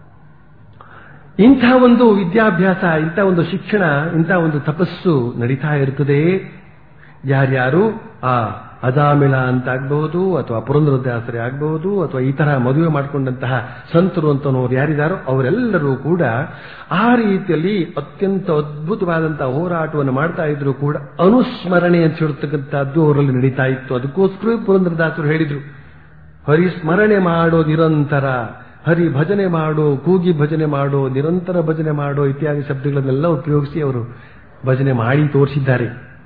ಇಂಥ ಒಂದು ವಿದ್ಯಾಭ್ಯಾಸ ಇಂಥ ಒಂದು ಶಿಕ್ಷಣ ಇಂಥ ಒಂದು ತಪಸ್ಸು ನಡೀತಾ ಇರ್ತದೆ ಯಾರ್ಯಾರು ಆ ಅಜಾಮಿಳ ಅಂತ ಆಗಬಹುದು ಅಥವಾ ಪುರಂದರದಾಸರೇ ಆಗಬಹುದು ಅಥವಾ ಈ ತರ ಮದುವೆ ಮಾಡಿಕೊಂಡಂತಹ ಸಂತರು ಅಂತನೋರು ಯಾರಿದ್ದಾರೋ ಅವರೆಲ್ಲರೂ ಕೂಡ ಆ ರೀತಿಯಲ್ಲಿ ಅತ್ಯಂತ ಅದ್ಭುತವಾದಂತಹ ಹೋರಾಟವನ್ನು ಮಾಡ್ತಾ ಇದ್ರು ಕೂಡ ಅನುಸ್ಮರಣೆ ಅಂತ ಹೇಳ್ತಕ್ಕಂಥದ್ದು ಅವರಲ್ಲಿ ನಡೀತಾ ಇತ್ತು ಅದಕ್ಕೋಸ್ಕರ ಪುರಂದರದಾಸರು ಹೇಳಿದ್ರು ಹರಿಸ್ಮರಣೆ ಮಾಡೋ ನಿರಂತರ ಹರಿ ಭಜನೆ ಮಾಡೋ ಕೂಗಿ ಭಜನೆ ಮಾಡೋ ನಿರಂತರ ಭಜನೆ ಮಾಡೋ ಇತ್ಯಾದಿ ಶಬ್ದಗಳನ್ನೆಲ್ಲ ಉಪಯೋಗಿಸಿ ಅವರು ಭಜನೆ ಮಾಡಿ ತೋರಿಸಿದ್ದಾರೆ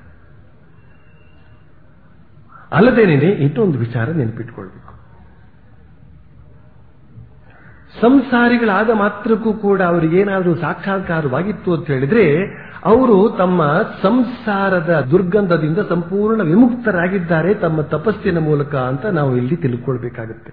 ಅಲ್ಲದೇನೆ ಇನ್ನೊಂದು ವಿಚಾರ ನೆನಪಿಟ್ಕೊಳ್ಬೇಕು ಸಂಸಾರಿಗಳಾದ ಮಾತ್ರಕ್ಕೂ ಕೂಡ ಅವರಿಗೇನಾದರೂ ಸಾಕ್ಷಾತ್ಕಾರವಾಗಿತ್ತು ಅಂತ ಹೇಳಿದ್ರೆ ಅವರು ತಮ್ಮ ಸಂಸಾರದ ದುರ್ಗಂಧದಿಂದ ಸಂಪೂರ್ಣ ವಿಮುಕ್ತರಾಗಿದ್ದಾರೆ ತಮ್ಮ ತಪಸ್ಸಿನ ಮೂಲಕ ಅಂತ ನಾವು ಇಲ್ಲಿ ತಿಳ್ಕೊಳ್ಬೇಕಾಗುತ್ತೆ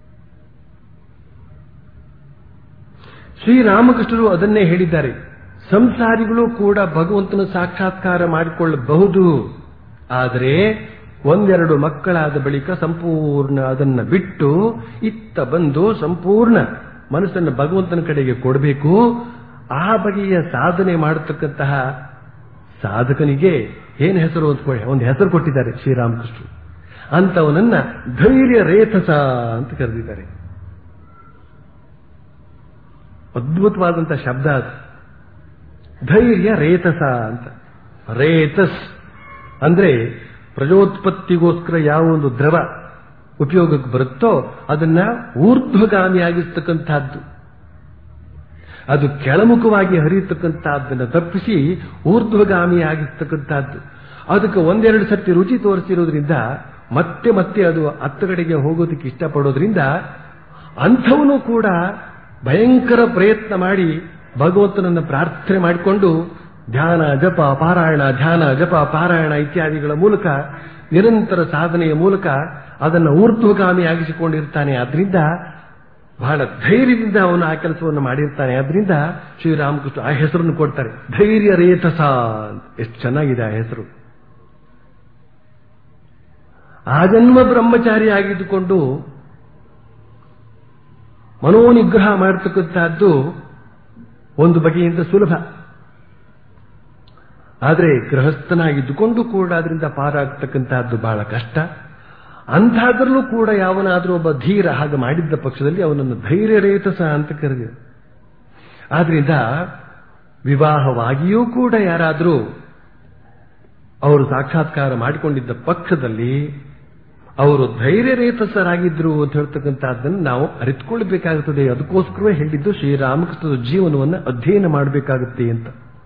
ಶ್ರೀರಾಮಕೃಷ್ಣರು ಅದನ್ನೇ ಹೇಳಿದ್ದಾರೆ ಸಂಸಾರಿಗಳು ಕೂಡ ಭಗವಂತನ ಸಾಕ್ಷಾತ್ಕಾರ ಮಾಡಿಕೊಳ್ಳಬಹುದು ಆದರೆ ಒಂದೆರಡು ಮಕ್ಕಳಾದ ಬಳಿಕ ಸಂಪೂರ್ಣ ಅದನ್ನ ಬಿಟ್ಟು ಇತ್ತ ಬಂದು ಸಂಪೂರ್ಣ ಮನಸ್ಸನ್ನು ಭಗವಂತನ ಕಡೆಗೆ ಕೊಡಬೇಕು ಆ ಬಗೆಯ ಸಾಧನೆ ಮಾಡತಕ್ಕಂತಹ ಸಾಧಕನಿಗೆ ಏನು ಹೆಸರು ಅಂತ ಒಂದು ಹೆಸರು ಕೊಟ್ಟಿದ್ದಾರೆ ಶ್ರೀರಾಮಕೃಷ್ಣ ಅಂತವನನ್ನ ಧೈರ್ಯ ರೇತಸ ಅಂತ ಕರೆದಿದ್ದಾರೆ ಅದ್ಭುತವಾದಂತಹ ಶಬ್ದ ಅದು ಧೈರ್ಯ ರೇತಸ ಅಂತ ರೇತಸ್ ಅಂದ್ರೆ ಪ್ರಜೋತ್ಪತ್ತಿಗೋಸ್ಕರ ಯಾವ ಒಂದು ದ್ರವ ಉಪಯೋಗಕ್ಕೆ ಬರುತ್ತೋ ಅದನ್ನ ಊರ್ಧ್ವಗಾಮಿಯಾಗಿರ್ತಕ್ಕಂಥದ್ದು ಅದು ಕೆಳಮುಖವಾಗಿ ಹರಿಯತಕ್ಕಂಥದ್ದನ್ನು ತಪ್ಪಿಸಿ ಊರ್ಧ್ವಗಾಮಿ ಆಗಿರ್ತಕ್ಕಂಥದ್ದು ಅದಕ್ಕೆ ಒಂದೆರಡು ಸರ್ತಿ ರುಚಿ ತೋರಿಸಿರೋದ್ರಿಂದ ಮತ್ತೆ ಮತ್ತೆ ಅದು ಹತ್ತಗಡೆಗೆ ಹೋಗೋದಕ್ಕೆ ಇಷ್ಟಪಡೋದ್ರಿಂದ ಅಂಥವನು ಕೂಡ ಭಯಂಕರ ಪ್ರಯತ್ನ ಮಾಡಿ ಭಗವಂತನನ್ನು ಪ್ರಾರ್ಥನೆ ಮಾಡಿಕೊಂಡು ಧ್ಯಾನ ಜಪ ಪಾರಾಯಣ ಧ್ಯಾನ ಜಪ ಪಾರಾಯಣ ಇತ್ಯಾದಿಗಳ ಮೂಲಕ ನಿರಂತರ ಸಾಧನೆಯ ಮೂಲಕ ಅದನ್ನು ಊರ್ಧ್ವಗಾಮಿಯಾಗಿಸಿಕೊಂಡಿರ್ತಾನೆ ಆದ್ರಿಂದ ಬಹಳ ಧೈರ್ಯದಿಂದ ಅವನು ಆ ಕೆಲಸವನ್ನು ಮಾಡಿರ್ತಾನೆ ಆದ್ರಿಂದ ಶ್ರೀರಾಮಕೃಷ್ಣ ಆ ಹೆಸರನ್ನು ಕೊಡ್ತಾರೆ ಧೈರ್ಯ ರೇತಸ ಅಂತ ಎಷ್ಟು ಚೆನ್ನಾಗಿದೆ ಆ ಹೆಸರು ಆ ಜನ್ಮ ಬ್ರಹ್ಮಚಾರಿ ಆಗಿದ್ದುಕೊಂಡು ಮನೋನಿಗ್ರಹ ಮಾಡತಕ್ಕಂತಹದ್ದು ಒಂದು ಬಗೆಯಿಂದ ಸುಲಭ ಆದರೆ ಗೃಹಸ್ಥನಾಗಿದ್ದುಕೊಂಡು ಕೂಡ ಅದರಿಂದ ಪಾರಾಗತಕ್ಕಂತಹದ್ದು ಬಹಳ ಕಷ್ಟ ಅಂಥದ್ರಲ್ಲೂ ಕೂಡ ಯಾವನಾದರೂ ಒಬ್ಬ ಧೀರ ಹಾಗೆ ಮಾಡಿದ್ದ ಪಕ್ಷದಲ್ಲಿ ಅವನನ್ನು ಧೈರ್ಯ ರೇತಸ ಅಂತ ಕರೆದಿದೆ ಆದ್ರಿಂದ ವಿವಾಹವಾಗಿಯೂ ಕೂಡ ಯಾರಾದರೂ ಅವರು ಸಾಕ್ಷಾತ್ಕಾರ ಮಾಡಿಕೊಂಡಿದ್ದ ಪಕ್ಷದಲ್ಲಿ ಅವರು ಧೈರ್ಯ ರೇತಸರಾಗಿದ್ರು ಅಂತ ಹೇಳ್ತಕ್ಕಂಥದ್ದನ್ನು ನಾವು ಅರಿತುಕೊಳ್ಬೇಕಾಗುತ್ತದೆ ಅದಕ್ಕೋಸ್ಕರವೇ ಹೇಳಿದ್ದು ಶ್ರೀರಾಮಕೃಷ್ಣದ ಜೀವನವನ್ನು ಅಧ್ಯಯನ ಮಾಡಬೇಕಾಗುತ್ತೆ ಅಂತ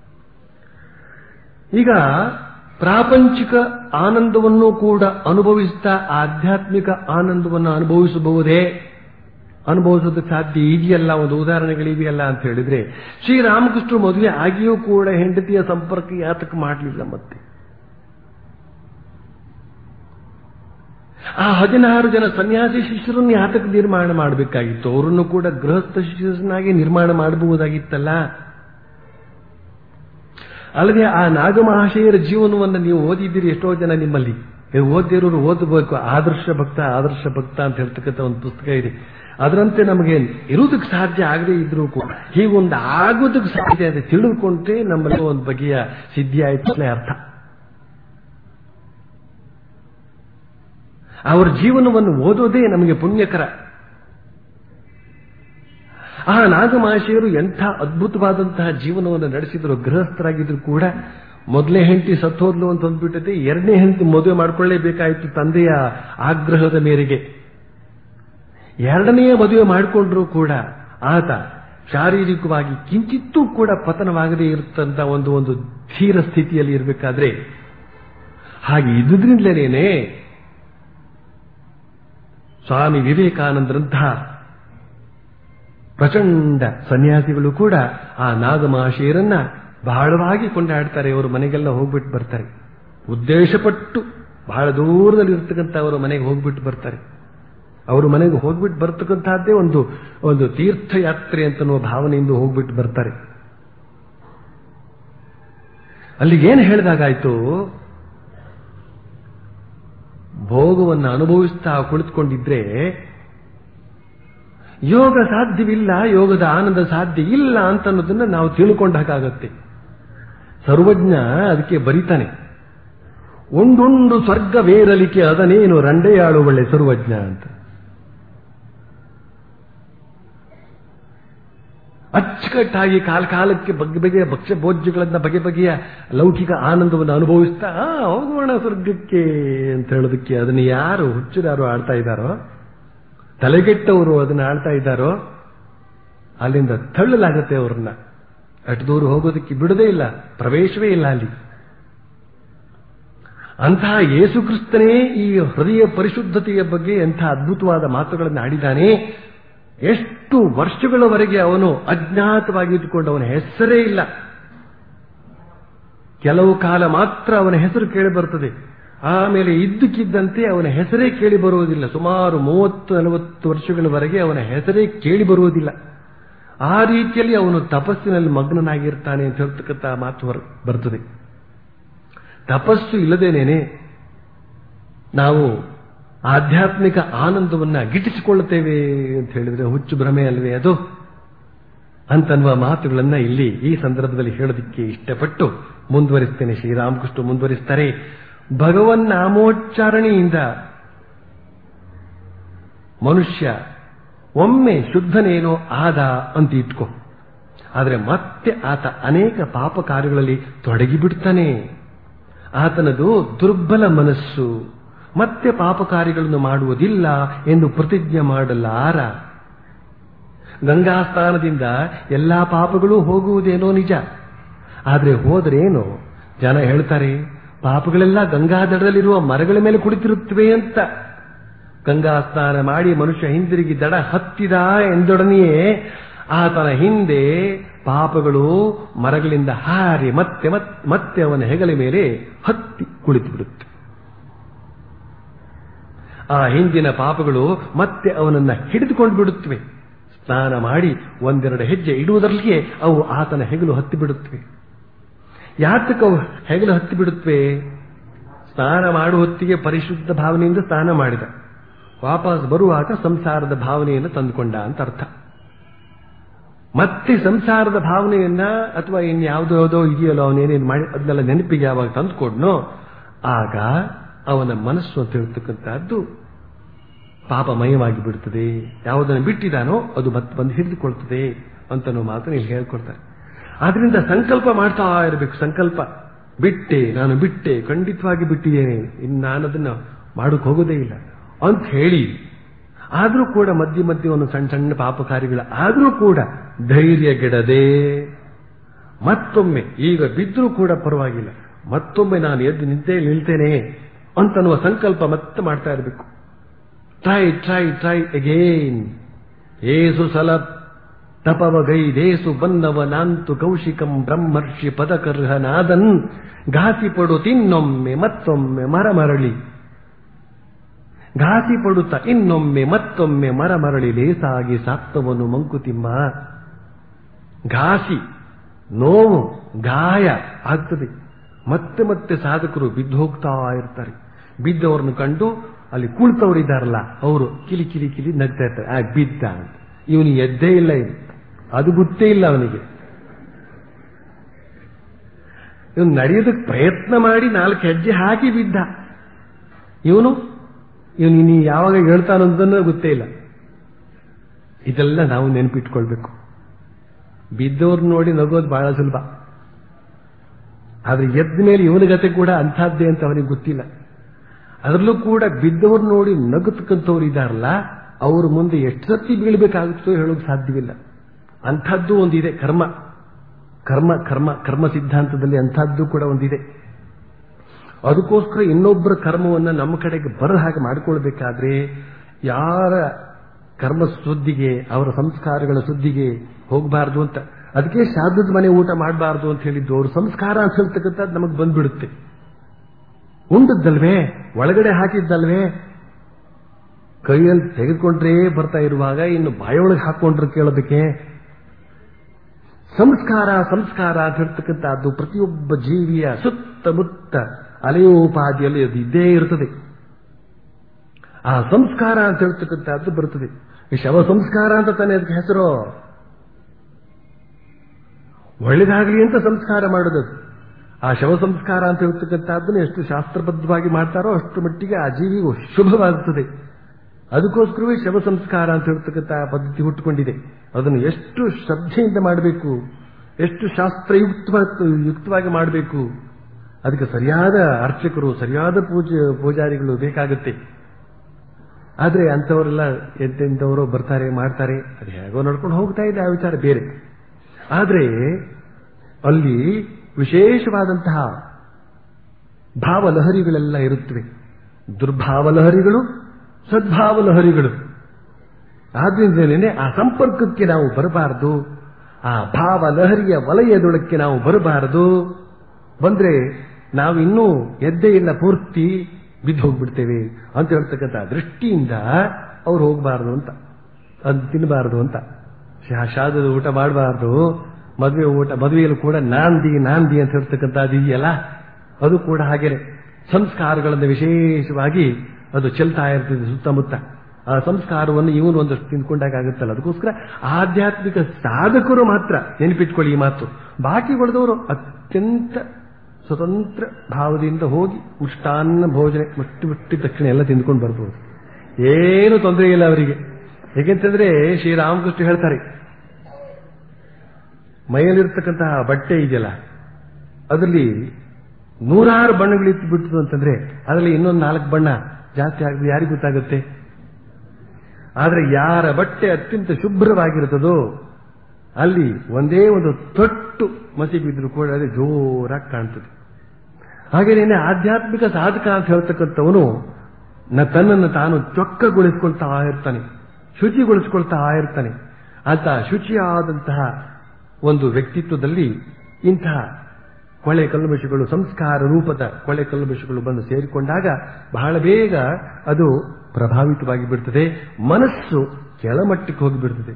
ಈಗ ಪ್ರಾಪಂಚಿಕ ಆನಂದವನ್ನು ಕೂಡ ಅನುಭವಿಸ್ತಾ ಆಧ್ಯಾತ್ಮಿಕ ಆನಂದವನ್ನು ಅನುಭವಿಸಬಹುದೇ ಅನುಭವಿಸೋದಕ್ಕೆ ಸಾಧ್ಯ ಇದೆಯಲ್ಲ ಒಂದು ಉದಾಹರಣೆಗಳಿವೆಯಲ್ಲ ಅಂತ ಹೇಳಿದ್ರೆ ಶ್ರೀರಾಮಕೃಷ್ಣ ಮದುವೆ ಆಗಿಯೂ ಕೂಡ ಹೆಂಡತಿಯ ಸಂಪರ್ಕ ಯಾತಕ್ಕೆ ಮಾಡಲಿಲ್ಲ ಮತ್ತೆ ಆ ಹದಿನಾರು ಜನ ಸನ್ಯಾಸಿ ಶಿಷ್ಯರನ್ನು ಯಾತಕ್ಕೆ ನಿರ್ಮಾಣ ಮಾಡಬೇಕಾಗಿತ್ತು ಅವರನ್ನು ಕೂಡ ಗೃಹಸ್ಥ ಶಿಷ್ಯರನ್ನಾಗಿ ನಿರ್ಮಾಣ ಮಾಡಬಹುದಾಗಿತ್ತಲ್ಲ ಅಲ್ಲದೆ ಆ ನಾಗಮಹಾಶಯರ ಜೀವನವನ್ನು ನೀವು ಓದಿದ್ದೀರಿ ಎಷ್ಟೋ ಜನ ನಿಮ್ಮಲ್ಲಿ ಓದಿರೋರು ಓದಬೇಕು ಆದರ್ಶ ಭಕ್ತ ಆದರ್ಶ ಭಕ್ತ ಅಂತ ಹೇಳ್ತಕ್ಕಂಥ ಒಂದು ಪುಸ್ತಕ ಇದೆ ಅದರಂತೆ ನಮಗೆ ಇರುವುದಕ್ಕೆ ಸಾಧ್ಯ ಆಗದೇ ಇದ್ರೂ ಕೂಡ ಹೀಗೊಂದು ಆಗೋದಕ್ಕೆ ಸಾಧ್ಯ ಇದೆ ತಿಳಿದುಕೊಂಡ್ರೆ ನಮ್ಮಲ್ಲಿ ಒಂದು ಬಗೆಯ ಸಿದ್ಧಿ ಆಯ್ತು ಅರ್ಥ ಅವರ ಜೀವನವನ್ನು ಓದೋದೇ ನಮಗೆ ಪುಣ್ಯಕರ ಆ ನಾಗಮಹಾಶಯರು ಎಂಥ ಅದ್ಭುತವಾದಂತಹ ಜೀವನವನ್ನು ನಡೆಸಿದ್ರು ಗೃಹಸ್ಥರಾಗಿದ್ರು ಕೂಡ ಮೊದಲನೇ ಹೆಂಡತಿ ಸತ್ತೋದ್ಲು ಅಂತ ಅಂದ್ಬಿಟ್ಟದೆ ಎರಡನೇ ಹೆಂಡತಿ ಮದುವೆ ಮಾಡಿಕೊಳ್ಳೇಬೇಕಾಯಿತು ತಂದೆಯ ಆಗ್ರಹದ ಮೇರೆಗೆ ಎರಡನೆಯ ಮದುವೆ ಮಾಡಿಕೊಂಡ್ರೂ ಕೂಡ ಆತ ಶಾರೀರಿಕವಾಗಿ ಕಿಂಚಿತ್ತೂ ಕೂಡ ಪತನವಾಗದೇ ಇರುತ್ತಂತ ಒಂದು ಒಂದು ಧೀರ ಸ್ಥಿತಿಯಲ್ಲಿ ಇರಬೇಕಾದ್ರೆ ಹಾಗೆ ಇದ್ದುದ್ರಿಂದಲೇನೆ ಸ್ವಾಮಿ ವಿವೇಕಾನಂದರಂತಹ ಪ್ರಚಂಡ ಸನ್ಯಾಸಿಗಳು ಕೂಡ ಆ ನಾಗಮಹಾಶಯರನ್ನ ಬಹಳವಾಗಿ ಕೊಂಡಾಡ್ತಾರೆ ಅವರು ಮನೆಗೆಲ್ಲ ಹೋಗ್ಬಿಟ್ಟು ಬರ್ತಾರೆ ಉದ್ದೇಶಪಟ್ಟು ಬಹಳ ದೂರದಲ್ಲಿ ಇರ್ತಕ್ಕಂಥ ಅವರ ಮನೆಗೆ ಹೋಗ್ಬಿಟ್ಟು ಬರ್ತಾರೆ ಅವರು ಮನೆಗೆ ಹೋಗ್ಬಿಟ್ಟು ಬರ್ತಕ್ಕಂತಹದ್ದೇ ಒಂದು ಒಂದು ತೀರ್ಥಯಾತ್ರೆ ಅಂತನ್ನುವ ಭಾವನೆಯಿಂದ ಹೋಗ್ಬಿಟ್ಟು ಬರ್ತಾರೆ ಅಲ್ಲಿಗೇನು ಹೇಳಿದಾಗಾಯ್ತು ಭೋಗವನ್ನು ಅನುಭವಿಸ್ತಾ ಕುಳಿತುಕೊಂಡಿದ್ರೆ ಯೋಗ ಸಾಧ್ಯವಿಲ್ಲ ಯೋಗದ ಆನಂದ ಸಾಧ್ಯ ಇಲ್ಲ ಅಂತ ಅನ್ನೋದನ್ನ ನಾವು ತಿಳ್ಕೊಂಡಾಗತ್ತೆ ಸರ್ವಜ್ಞ ಅದಕ್ಕೆ ಬರಿತಾನೆ ಒಂದೊಂದು ಸ್ವರ್ಗವೇರಲಿಕ್ಕೆ ಅದನೇನು ರಂಡೆಯಾಳು ಒಳ್ಳೆ ಸರ್ವಜ್ಞ ಅಂತ ಅಚ್ಚುಕಟ್ಟಾಗಿ ಕಾಲ ಕಾಲಕ್ಕೆ ಬಗೆ ಬಗೆಯ ಭಕ್ಷ್ಯ ಭೋಜ್ಯಗಳನ್ನ ಬಗೆ ಬಗೆಯ ಲೌಕಿಕ ಆನಂದವನ್ನು ಅನುಭವಿಸ್ತಾ ಆ, ಹೋಗೋಣ ಸ್ವರ್ಗಕ್ಕೆ ಅಂತ ಹೇಳೋದಕ್ಕೆ ಅದನ್ನ ಯಾರು ಹುಚ್ಚರಾರು ಆಡ್ತಾ ಇದ್ದಾರೋ ತಲೆಗೆಟ್ಟವರು ಅದನ್ನ ಆಡ್ತಾ ಇದ್ದಾರೋ ಅಲ್ಲಿಂದ ತಳ್ಳಲಾಗತ್ತೆ ಅವರನ್ನ ಅಷ್ಟು ದೂರ ಹೋಗೋದಕ್ಕೆ ಬಿಡದೇ ಇಲ್ಲ ಪ್ರವೇಶವೇ ಇಲ್ಲ ಅಲ್ಲಿ ಅಂತಹ ಯೇಸುಕ್ರಿಸ್ತನೇ ಈ ಹೃದಯ ಪರಿಶುದ್ಧತೆಯ ಬಗ್ಗೆ ಎಂಥ ಅದ್ಭುತವಾದ ಮಾತುಗಳನ್ನು ಆಡಿದ್ದಾನೆ ಎಷ್ಟು ವರ್ಷಗಳವರೆಗೆ ಅವನು ಅಜ್ಞಾತವಾಗಿದ್ದುಕೊಂಡು ಅವನ ಹೆಸರೇ ಇಲ್ಲ ಕೆಲವು ಕಾಲ ಮಾತ್ರ ಅವನ ಹೆಸರು ಕೇಳಿ ಬರ್ತದೆ ಆಮೇಲೆ ಇದ್ದಕ್ಕಿದ್ದಂತೆ ಅವನ ಹೆಸರೇ ಕೇಳಿ ಬರುವುದಿಲ್ಲ ಸುಮಾರು ಮೂವತ್ತು ನಲವತ್ತು ವರ್ಷಗಳವರೆಗೆ ಅವನ ಹೆಸರೇ ಕೇಳಿ ಬರುವುದಿಲ್ಲ ಆ ರೀತಿಯಲ್ಲಿ ಅವನು ತಪಸ್ಸಿನಲ್ಲಿ ಮಗ್ನನಾಗಿರ್ತಾನೆ ಅಂತ ಹೇಳ್ತಕ್ಕಂಥ ಮಾತು ಹೊರ ಬರ್ತದೆ ತಪಸ್ಸು ಇಲ್ಲದೇನೇನೆ ನಾವು ಆಧ್ಯಾತ್ಮಿಕ ಆನಂದವನ್ನ ಗಿಟ್ಟಿಸಿಕೊಳ್ಳುತ್ತೇವೆ ಅಂತ ಹೇಳಿದ್ರೆ ಹುಚ್ಚು ಭ್ರಮೆ ಅಲ್ವೇ ಅದು ಅಂತನ್ನುವ ಮಾತುಗಳನ್ನ ಇಲ್ಲಿ ಈ ಸಂದರ್ಭದಲ್ಲಿ ಹೇಳೋದಿಕ್ಕೆ ಇಷ್ಟಪಟ್ಟು ಮುಂದುವರಿಸ್ತೇನೆ ಶ್ರೀರಾಮಕೃಷ್ಣ ಮುಂದುವರಿಸ್ತಾರೆ ಭಗವನ್ ನಾಮೋಚ್ಚಾರಣೆಯಿಂದ ಮನುಷ್ಯ ಒಮ್ಮೆ ಶುದ್ಧನೇನೋ ಆದ ಅಂತ ಇಟ್ಕೋ ಆದರೆ ಮತ್ತೆ ಆತ ಅನೇಕ ಪಾಪ ಕಾರ್ಯಗಳಲ್ಲಿ ತೊಡಗಿಬಿಡ್ತಾನೆ ಆತನದು ದುರ್ಬಲ ಮನಸ್ಸು ಮತ್ತೆ ಪಾಪ ಕಾರ್ಯಗಳನ್ನು ಮಾಡುವುದಿಲ್ಲ ಎಂದು ಪ್ರತಿಜ್ಞೆ ಮಾಡಲಾರ ಗಂಗಾ ಸ್ನಾನದಿಂದ ಎಲ್ಲಾ ಪಾಪಗಳು ಹೋಗುವುದೇನೋ ನಿಜ ಆದ್ರೆ ಹೋದ್ರೇನು ಜನ ಹೇಳ್ತಾರೆ ಪಾಪಗಳೆಲ್ಲ ಗಂಗಾ ದಡದಲ್ಲಿರುವ ಮರಗಳ ಮೇಲೆ ಕುಳಿತಿರುತ್ತವೆ ಅಂತ ಗಂಗಾ ಸ್ನಾನ ಮಾಡಿ ಮನುಷ್ಯ ಹಿಂದಿರುಗಿ ದಡ ಹತ್ತಿದ ಎಂದೊಡನೆಯೇ ಆತನ ಹಿಂದೆ ಪಾಪಗಳು ಮರಗಳಿಂದ ಹಾರಿ ಮತ್ತೆ ಮತ್- ಮತ್ತೆ ಅವನ ಹೆಗಲ ಮೇಲೆ ಹತ್ತಿ ಕುಳಿತು ಬಿಡುತ್ತೆ ಆ ಹಿಂದಿನ ಪಾಪಗಳು ಮತ್ತೆ ಅವನನ್ನ ಹಿಡಿದುಕೊಂಡು ಬಿಡುತ್ತವೆ ಸ್ನಾನ ಮಾಡಿ ಒಂದೆರಡು ಹೆಜ್ಜೆ ಇಡುವುದರಲ್ಲಿಯೇ ಅವು ಆತನ ಹೆಗಲು ಹತ್ತಿ ಬಿಡುತ್ತವೆ ಯಾತಕ್ಕೆ ಅವು ಹೆಗಲು ಹತ್ತಿ ಬಿಡುತ್ತವೆ ಸ್ನಾನ ಮಾಡುವ ಹೊತ್ತಿಗೆ ಪರಿಶುದ್ಧ ಭಾವನೆಯಿಂದ ಸ್ನಾನ ಮಾಡಿದ ವಾಪಸ್ ಬರುವಾಗ ಸಂಸಾರದ ಭಾವನೆಯನ್ನು ತಂದುಕೊಂಡ ಅಂತ ಅರ್ಥ ಮತ್ತೆ ಸಂಸಾರದ ಭಾವನೆಯನ್ನ ಅಥವಾ ಇನ್ಯಾವುದೋ ಯಾವುದೋ ಇದೆಯಲ್ಲೋ ಅವನೇನೇನು ಮಾಡಿ ಅದನ್ನೆಲ್ಲ ನೆನಪಿಗೆ ಯಾವಾಗ ತಂದುಕೊಡ್ನೋ ಆಗ ಅವನ ಮನಸ್ಸು ಅಂತ ಹೇಳ್ತಕ್ಕಂಥದ್ದು ಪಾಪಮಯವಾಗಿ ಬಿಡುತ್ತದೆ ಯಾವುದನ್ನು ಬಿಟ್ಟಿದಾನೋ ಅದು ಮತ್ತೆ ಬಂದು ಹಿಡಿದುಕೊಳ್ತದೆ ಅಂತನೋ ಮಾತನ್ನು ಇಲ್ಲಿ ಹೇಳ್ಕೊಡ್ತಾರೆ ಆದ್ರಿಂದ ಸಂಕಲ್ಪ ಮಾಡ್ತಾ ಇರಬೇಕು ಸಂಕಲ್ಪ ಬಿಟ್ಟೆ ನಾನು ಬಿಟ್ಟೆ ಖಂಡಿತವಾಗಿ ಬಿಟ್ಟಿದ್ದೇನೆ ಇನ್ನು ನಾನು ಅದನ್ನ ಮಾಡೋಕೆ ಹೋಗೋದೇ ಇಲ್ಲ ಅಂತ ಹೇಳಿ ಆದ್ರೂ ಕೂಡ ಮಧ್ಯೆ ಮಧ್ಯೆ ಒಂದು ಸಣ್ಣ ಸಣ್ಣ ಪಾಪ ಕಾರ್ಯಗಳ ಆದ್ರೂ ಕೂಡ ಧೈರ್ಯಗೆಡದೆ ಮತ್ತೊಮ್ಮೆ ಈಗ ಬಿದ್ದರೂ ಕೂಡ ಪರವಾಗಿಲ್ಲ ಮತ್ತೊಮ್ಮೆ ನಾನು ಎದ್ದು ನಿದ್ದೆ ನಿಲ್ತೇನೆ ಅಂತನ್ನುವ ಸಂಕಲ್ಪ ಮತ್ತೆ ಮಾಡ್ತಾ ಇರಬೇಕು ಟ್ರೈ ಟ್ರೈ ಟ್ರೈ ಅಗೇನ್ ಏಸು ಸಲ ತಪವಗೈದೇಸು ಬನ್ನವ ನಾಂತು ಕೌಶಿಕಂ ಬ್ರಹ್ಮರ್ಷಿ ಪದಕರ್ಹನಾದನ್ ಘಾಸಿ ಪಡು ತಿನ್ನೊಮ್ಮೆ ಮತ್ತೊಮ್ಮೆ ಮರ ಮರಳಿ ಘಾಸಿ ಪಡುತ್ತ ಇನ್ನೊಮ್ಮೆ ಮತ್ತೊಮ್ಮೆ ಮರ ಮರಳಿ ಲೇಸಾಗಿ ಸಾತ್ತವನು ಮಂಕುತಿಮ್ಮ ಘಾಸಿ ನೋವು ಗಾಯ ಆಗ್ತದೆ ಮತ್ತೆ ಮತ್ತೆ ಸಾಧಕರು ಬಿದ್ದು ಹೋಗ್ತಾ ಇರ್ತಾರೆ ಬಿದ್ದವರನ್ನು ಕಂಡು ಅಲ್ಲಿ ಕುಳಿತವರಿದ್ದಾರಲ್ಲ ಅವರು ಕಿಲಿ ಕಿಲಿ ಕಿಲಿ ನಗ್ತಾ ಇರ್ತಾರೆ ಆ ಬಿದ್ದ ಅಂತ ಇವನಿಗೆ ಎದ್ದೇ ಇಲ್ಲ ಇದು ಅದು ಗೊತ್ತೇ ಇಲ್ಲ ಅವನಿಗೆ ಇವನು ನಡೆಯೋದಕ್ಕೆ ಪ್ರಯತ್ನ ಮಾಡಿ ನಾಲ್ಕು ಹೆಜ್ಜೆ ಹಾಕಿ ಬಿದ್ದ ಇವನು ಇವನು ಇನ್ನು ಯಾವಾಗ ಹೇಳ್ತಾನಂತನೂ ಗೊತ್ತೇ ಇಲ್ಲ ಇದೆಲ್ಲ ನಾವು ನೆನಪಿಟ್ಕೊಳ್ಬೇಕು ಬಿದ್ದವ್ರು ನೋಡಿ ನಗೋದು ಬಹಳ ಸುಲಭ ಆದ್ರೆ ಎದ್ದ ಮೇಲೆ ಇವನ ಗತೆ ಕೂಡ ಅಂಥದ್ದೇ ಅಂತ ಅವನಿಗೆ ಗೊತ್ತಿಲ್ಲ ಅದರಲ್ಲೂ ಕೂಡ ಬಿದ್ದವ್ರು ನೋಡಿ ನಗತಕ್ಕಂಥವ್ರು ಇದ್ದಾರಲ್ಲ ಅವ್ರ ಮುಂದೆ ಎಷ್ಟು ಸತಿ ಬೀಳ್ಬೇಕಾಗುತ್ತೋ ಹೇಳೋಕೆ ಸಾಧ್ಯವಿಲ್ಲ ಅಂಥದ್ದು ಒಂದಿದೆ ಕರ್ಮ ಕರ್ಮ ಕರ್ಮ ಕರ್ಮ ಸಿದ್ಧಾಂತದಲ್ಲಿ ಅಂಥದ್ದು ಕೂಡ ಒಂದಿದೆ ಅದಕ್ಕೋಸ್ಕರ ಇನ್ನೊಬ್ಬರ ಕರ್ಮವನ್ನ ನಮ್ಮ ಕಡೆಗೆ ಬರೋ ಹಾಗೆ ಮಾಡಿಕೊಳ್ಬೇಕಾದ್ರೆ ಯಾರ ಕರ್ಮ ಸುದ್ದಿಗೆ ಅವರ ಸಂಸ್ಕಾರಗಳ ಸುದ್ದಿಗೆ ಹೋಗಬಾರ್ದು ಅಂತ ಅದಕ್ಕೆ ಶ್ರಾದ್ದದ ಮನೆ ಊಟ ಮಾಡಬಾರ್ದು ಅಂತ ಹೇಳಿದ್ದು ಅವ್ರ ಸಂಸ್ಕಾರ ಅಂತ ಹೇಳ್ತಕ್ಕಂಥದ್ದು ನಮಗೆ ಬಂದ್ಬಿಡುತ್ತೆ ಉಂಡದ್ದಲ್ವೇ ಒಳಗಡೆ ಹಾಕಿದ್ದಲ್ವೇ ಕೈಯಲ್ಲಿ ತೆಗೆದುಕೊಂಡ್ರೇ ಬರ್ತಾ ಇರುವಾಗ ಇನ್ನು ಬಾಯೊಳಗೆ ಹಾಕೊಂಡ್ರೆ ಕೇಳೋದಕ್ಕೆ ಸಂಸ್ಕಾರ ಸಂಸ್ಕಾರ ಅಂತ ಹೇಳ್ತಕ್ಕಂಥದ್ದು ಪ್ರತಿಯೊಬ್ಬ ಜೀವಿಯ ಸುತ್ತಮುತ್ತ ಅಲೆಯೋಪಾದಿಯಲ್ಲಿ ಅದು ಇದ್ದೇ ಇರುತ್ತದೆ ಆ ಸಂಸ್ಕಾರ ಅಂತ ಹೇಳ್ತಕ್ಕಂಥದ್ದು ಬರುತ್ತದೆ ಈ ಶವ ಸಂಸ್ಕಾರ ಅಂತ ತಾನೇ ಅದಕ್ಕೆ ಹೆಸರು ಒಳ್ಳೇದಾಗಲಿ ಅಂತ ಸಂಸ್ಕಾರ ಮಾಡೋದು ಆ ಶವ ಸಂಸ್ಕಾರ ಅಂತ ಹೇಳ್ತಕ್ಕಂಥದ್ದನ್ನು ಎಷ್ಟು ಶಾಸ್ತ್ರಬದ್ಧವಾಗಿ ಮಾಡ್ತಾರೋ ಅಷ್ಟು ಮಟ್ಟಿಗೆ ಆ ಜೀವಿಗೂ ಶುಭವಾಗುತ್ತದೆ ಅದಕ್ಕೋಸ್ಕರವೇ ಶವ ಸಂಸ್ಕಾರ ಅಂತ ಹೇಳ್ತಕ್ಕಂಥ ಪದ್ಧತಿ ಹುಟ್ಟುಕೊಂಡಿದೆ ಅದನ್ನು ಎಷ್ಟು ಶ್ರದ್ಧೆಯಿಂದ ಮಾಡಬೇಕು ಎಷ್ಟು ಶಾಸ್ತ್ರಯುಕ್ತ ಯುಕ್ತವಾಗಿ ಮಾಡಬೇಕು ಅದಕ್ಕೆ ಸರಿಯಾದ ಅರ್ಚಕರು ಸರಿಯಾದ ಪೂಜೆ ಪೂಜಾರಿಗಳು ಬೇಕಾಗುತ್ತೆ ಆದ್ರೆ ಅಂಥವರೆಲ್ಲ ಎಂತೆಂಥವರು ಬರ್ತಾರೆ ಮಾಡ್ತಾರೆ ಅದು ಹೇಗೋ ನಡ್ಕೊಂಡು ಹೋಗ್ತಾ ಇದೆ ಆ ವಿಚಾರ ಬೇರೆ ಆದ್ರೆ ಅಲ್ಲಿ ವಿಶೇಷವಾದಂತಹ ಭಾವಲಹರಿಗಳೆಲ್ಲ ಇರುತ್ತವೆ ದುರ್ಭಾವಲಹರಿಗಳು ಸದ್ಭಾವಲಹರಿಗಳು ಆದ್ರಿಂದಲೇ ಆ ಸಂಪರ್ಕಕ್ಕೆ ನಾವು ಬರಬಾರದು ಆ ಭಾವಲಹರಿಯ ವಲಯದೊಳಕ್ಕೆ ನಾವು ಬರಬಾರದು ಬಂದ್ರೆ ನಾವು ಇನ್ನೂ ಎದ್ದೇ ಇಲ್ಲ ಪೂರ್ತಿ ಬಿದ್ದು ಹೋಗ್ಬಿಡ್ತೇವೆ ಅಂತ ಹೇಳ್ತಕ್ಕಂಥ ದೃಷ್ಟಿಯಿಂದ ಅವ್ರು ಹೋಗಬಾರದು ಅಂತ ಅದು ತಿನ್ನಬಾರದು ಅಂತ ಶಾ- ಶಾದದ ಊಟ ಮಾಡಬಾರ್ದು ಮದುವೆ ಊಟ ಮದುವೆಯಲ್ಲೂ ಕೂಡ ನಾಂದಿ ನಾಂದಿ ಅಂತ ಹೇಳ್ತಕ್ಕಂಥದ್ದು ಇದೆಯಲ್ಲ ಅದು ಕೂಡ ಹಾಗೇನೆ ಸಂಸ್ಕಾರಗಳನ್ನು ವಿಶೇಷವಾಗಿ ಅದು ಚೆಲ್ತಾ ಇರ್ತದೆ ಸುತ್ತಮುತ್ತ ಆ ಸಂಸ್ಕಾರವನ್ನು ಇವನು ಒಂದಷ್ಟು ತಿಂದ್ಕೊಂಡಾಗ ಆಗುತ್ತಲ್ಲ ಅದಕ್ಕೋಸ್ಕರ ಆಧ್ಯಾತ್ಮಿಕ ಸಾಧಕರು ಮಾತ್ರ ನೆನಪಿಟ್ಕೊಳ್ಳಿ ಈ ಮಾತು ಬಾಕಿ ಉಳಿದವರು ಅತ್ಯಂತ ಸ್ವತಂತ್ರ ಭಾವದಿಂದ ಹೋಗಿ ಉಷ್ಟಾನ್ನ ಭೋಜನೆ ಮುಟ್ಟಿ ಮುಟ್ಟಿ ತಕ್ಷಣ ಎಲ್ಲ ತಿಂದ್ಕೊಂಡು ಬರ್ಬೋದು ಏನು ತೊಂದರೆ ಇಲ್ಲ ಅವರಿಗೆ ಹೇಗೆಂತಂದ್ರೆ ಶ್ರೀರಾಮಕೃಷ್ಣ ಹೇಳ್ತಾರೆ ಮೈಯಲ್ಲಿರ್ತಕ್ಕಂತಹ ಬಟ್ಟೆ ಇದೆಯಲ್ಲ ಅದರಲ್ಲಿ ನೂರಾರು ಬಣ್ಣಗಳಿತ್ತು ಬಿಟ್ಟು ಅಂತಂದ್ರೆ ಅದರಲ್ಲಿ ಇನ್ನೊಂದು ನಾಲ್ಕು ಬಣ್ಣ ಜಾಸ್ತಿ ಆಗದೆ ಯಾರಿಗೆ ಗೊತ್ತಾಗುತ್ತೆ ಆದ್ರೆ ಯಾರ ಬಟ್ಟೆ ಅತ್ಯಂತ ಶುಭ್ರವಾಗಿರುತ್ತದೋ ಅಲ್ಲಿ ಒಂದೇ ಒಂದು ತೊಟ್ಟು ಮಸಿ ಬಿದ್ದರೂ ಕೂಡ ಅದು ಜೋರಾಗಿ ಕಾಣ್ತದೆ ಹಾಗೇನೇನೆ ಆಧ್ಯಾತ್ಮಿಕ ಸಾಧಕ ಅಂತ ಹೇಳ್ತಕ್ಕಂಥವನು ನ ತನ್ನನ್ನು ತಾನು ಚೊಕ್ಕಗೊಳಿಸ್ಕೊಳ್ತಾ ಇರ್ತಾನೆ ಶುಚಿಗೊಳಿಸ್ಕೊಳ್ತಾ ಇರ್ತಾನೆ ಅಂತ ಶುಚಿಯಾದಂತಹ ಒಂದು ವ್ಯಕ್ತಿತ್ವದಲ್ಲಿ ಇಂತಹ ಕೊಳೆ ಕಲ್ಮಶಗಳು ಸಂಸ್ಕಾರ ರೂಪದ ಕೊಳೆ ಕಲ್ಮಶಗಳು ಬಂದು ಸೇರಿಕೊಂಡಾಗ ಬಹಳ ಬೇಗ ಅದು ಪ್ರಭಾವಿತವಾಗಿ ಬಿಡ್ತದೆ ಮನಸ್ಸು ಕೆಳಮಟ್ಟಕ್ಕೆ ಹೋಗಿಬಿಡ್ತದೆ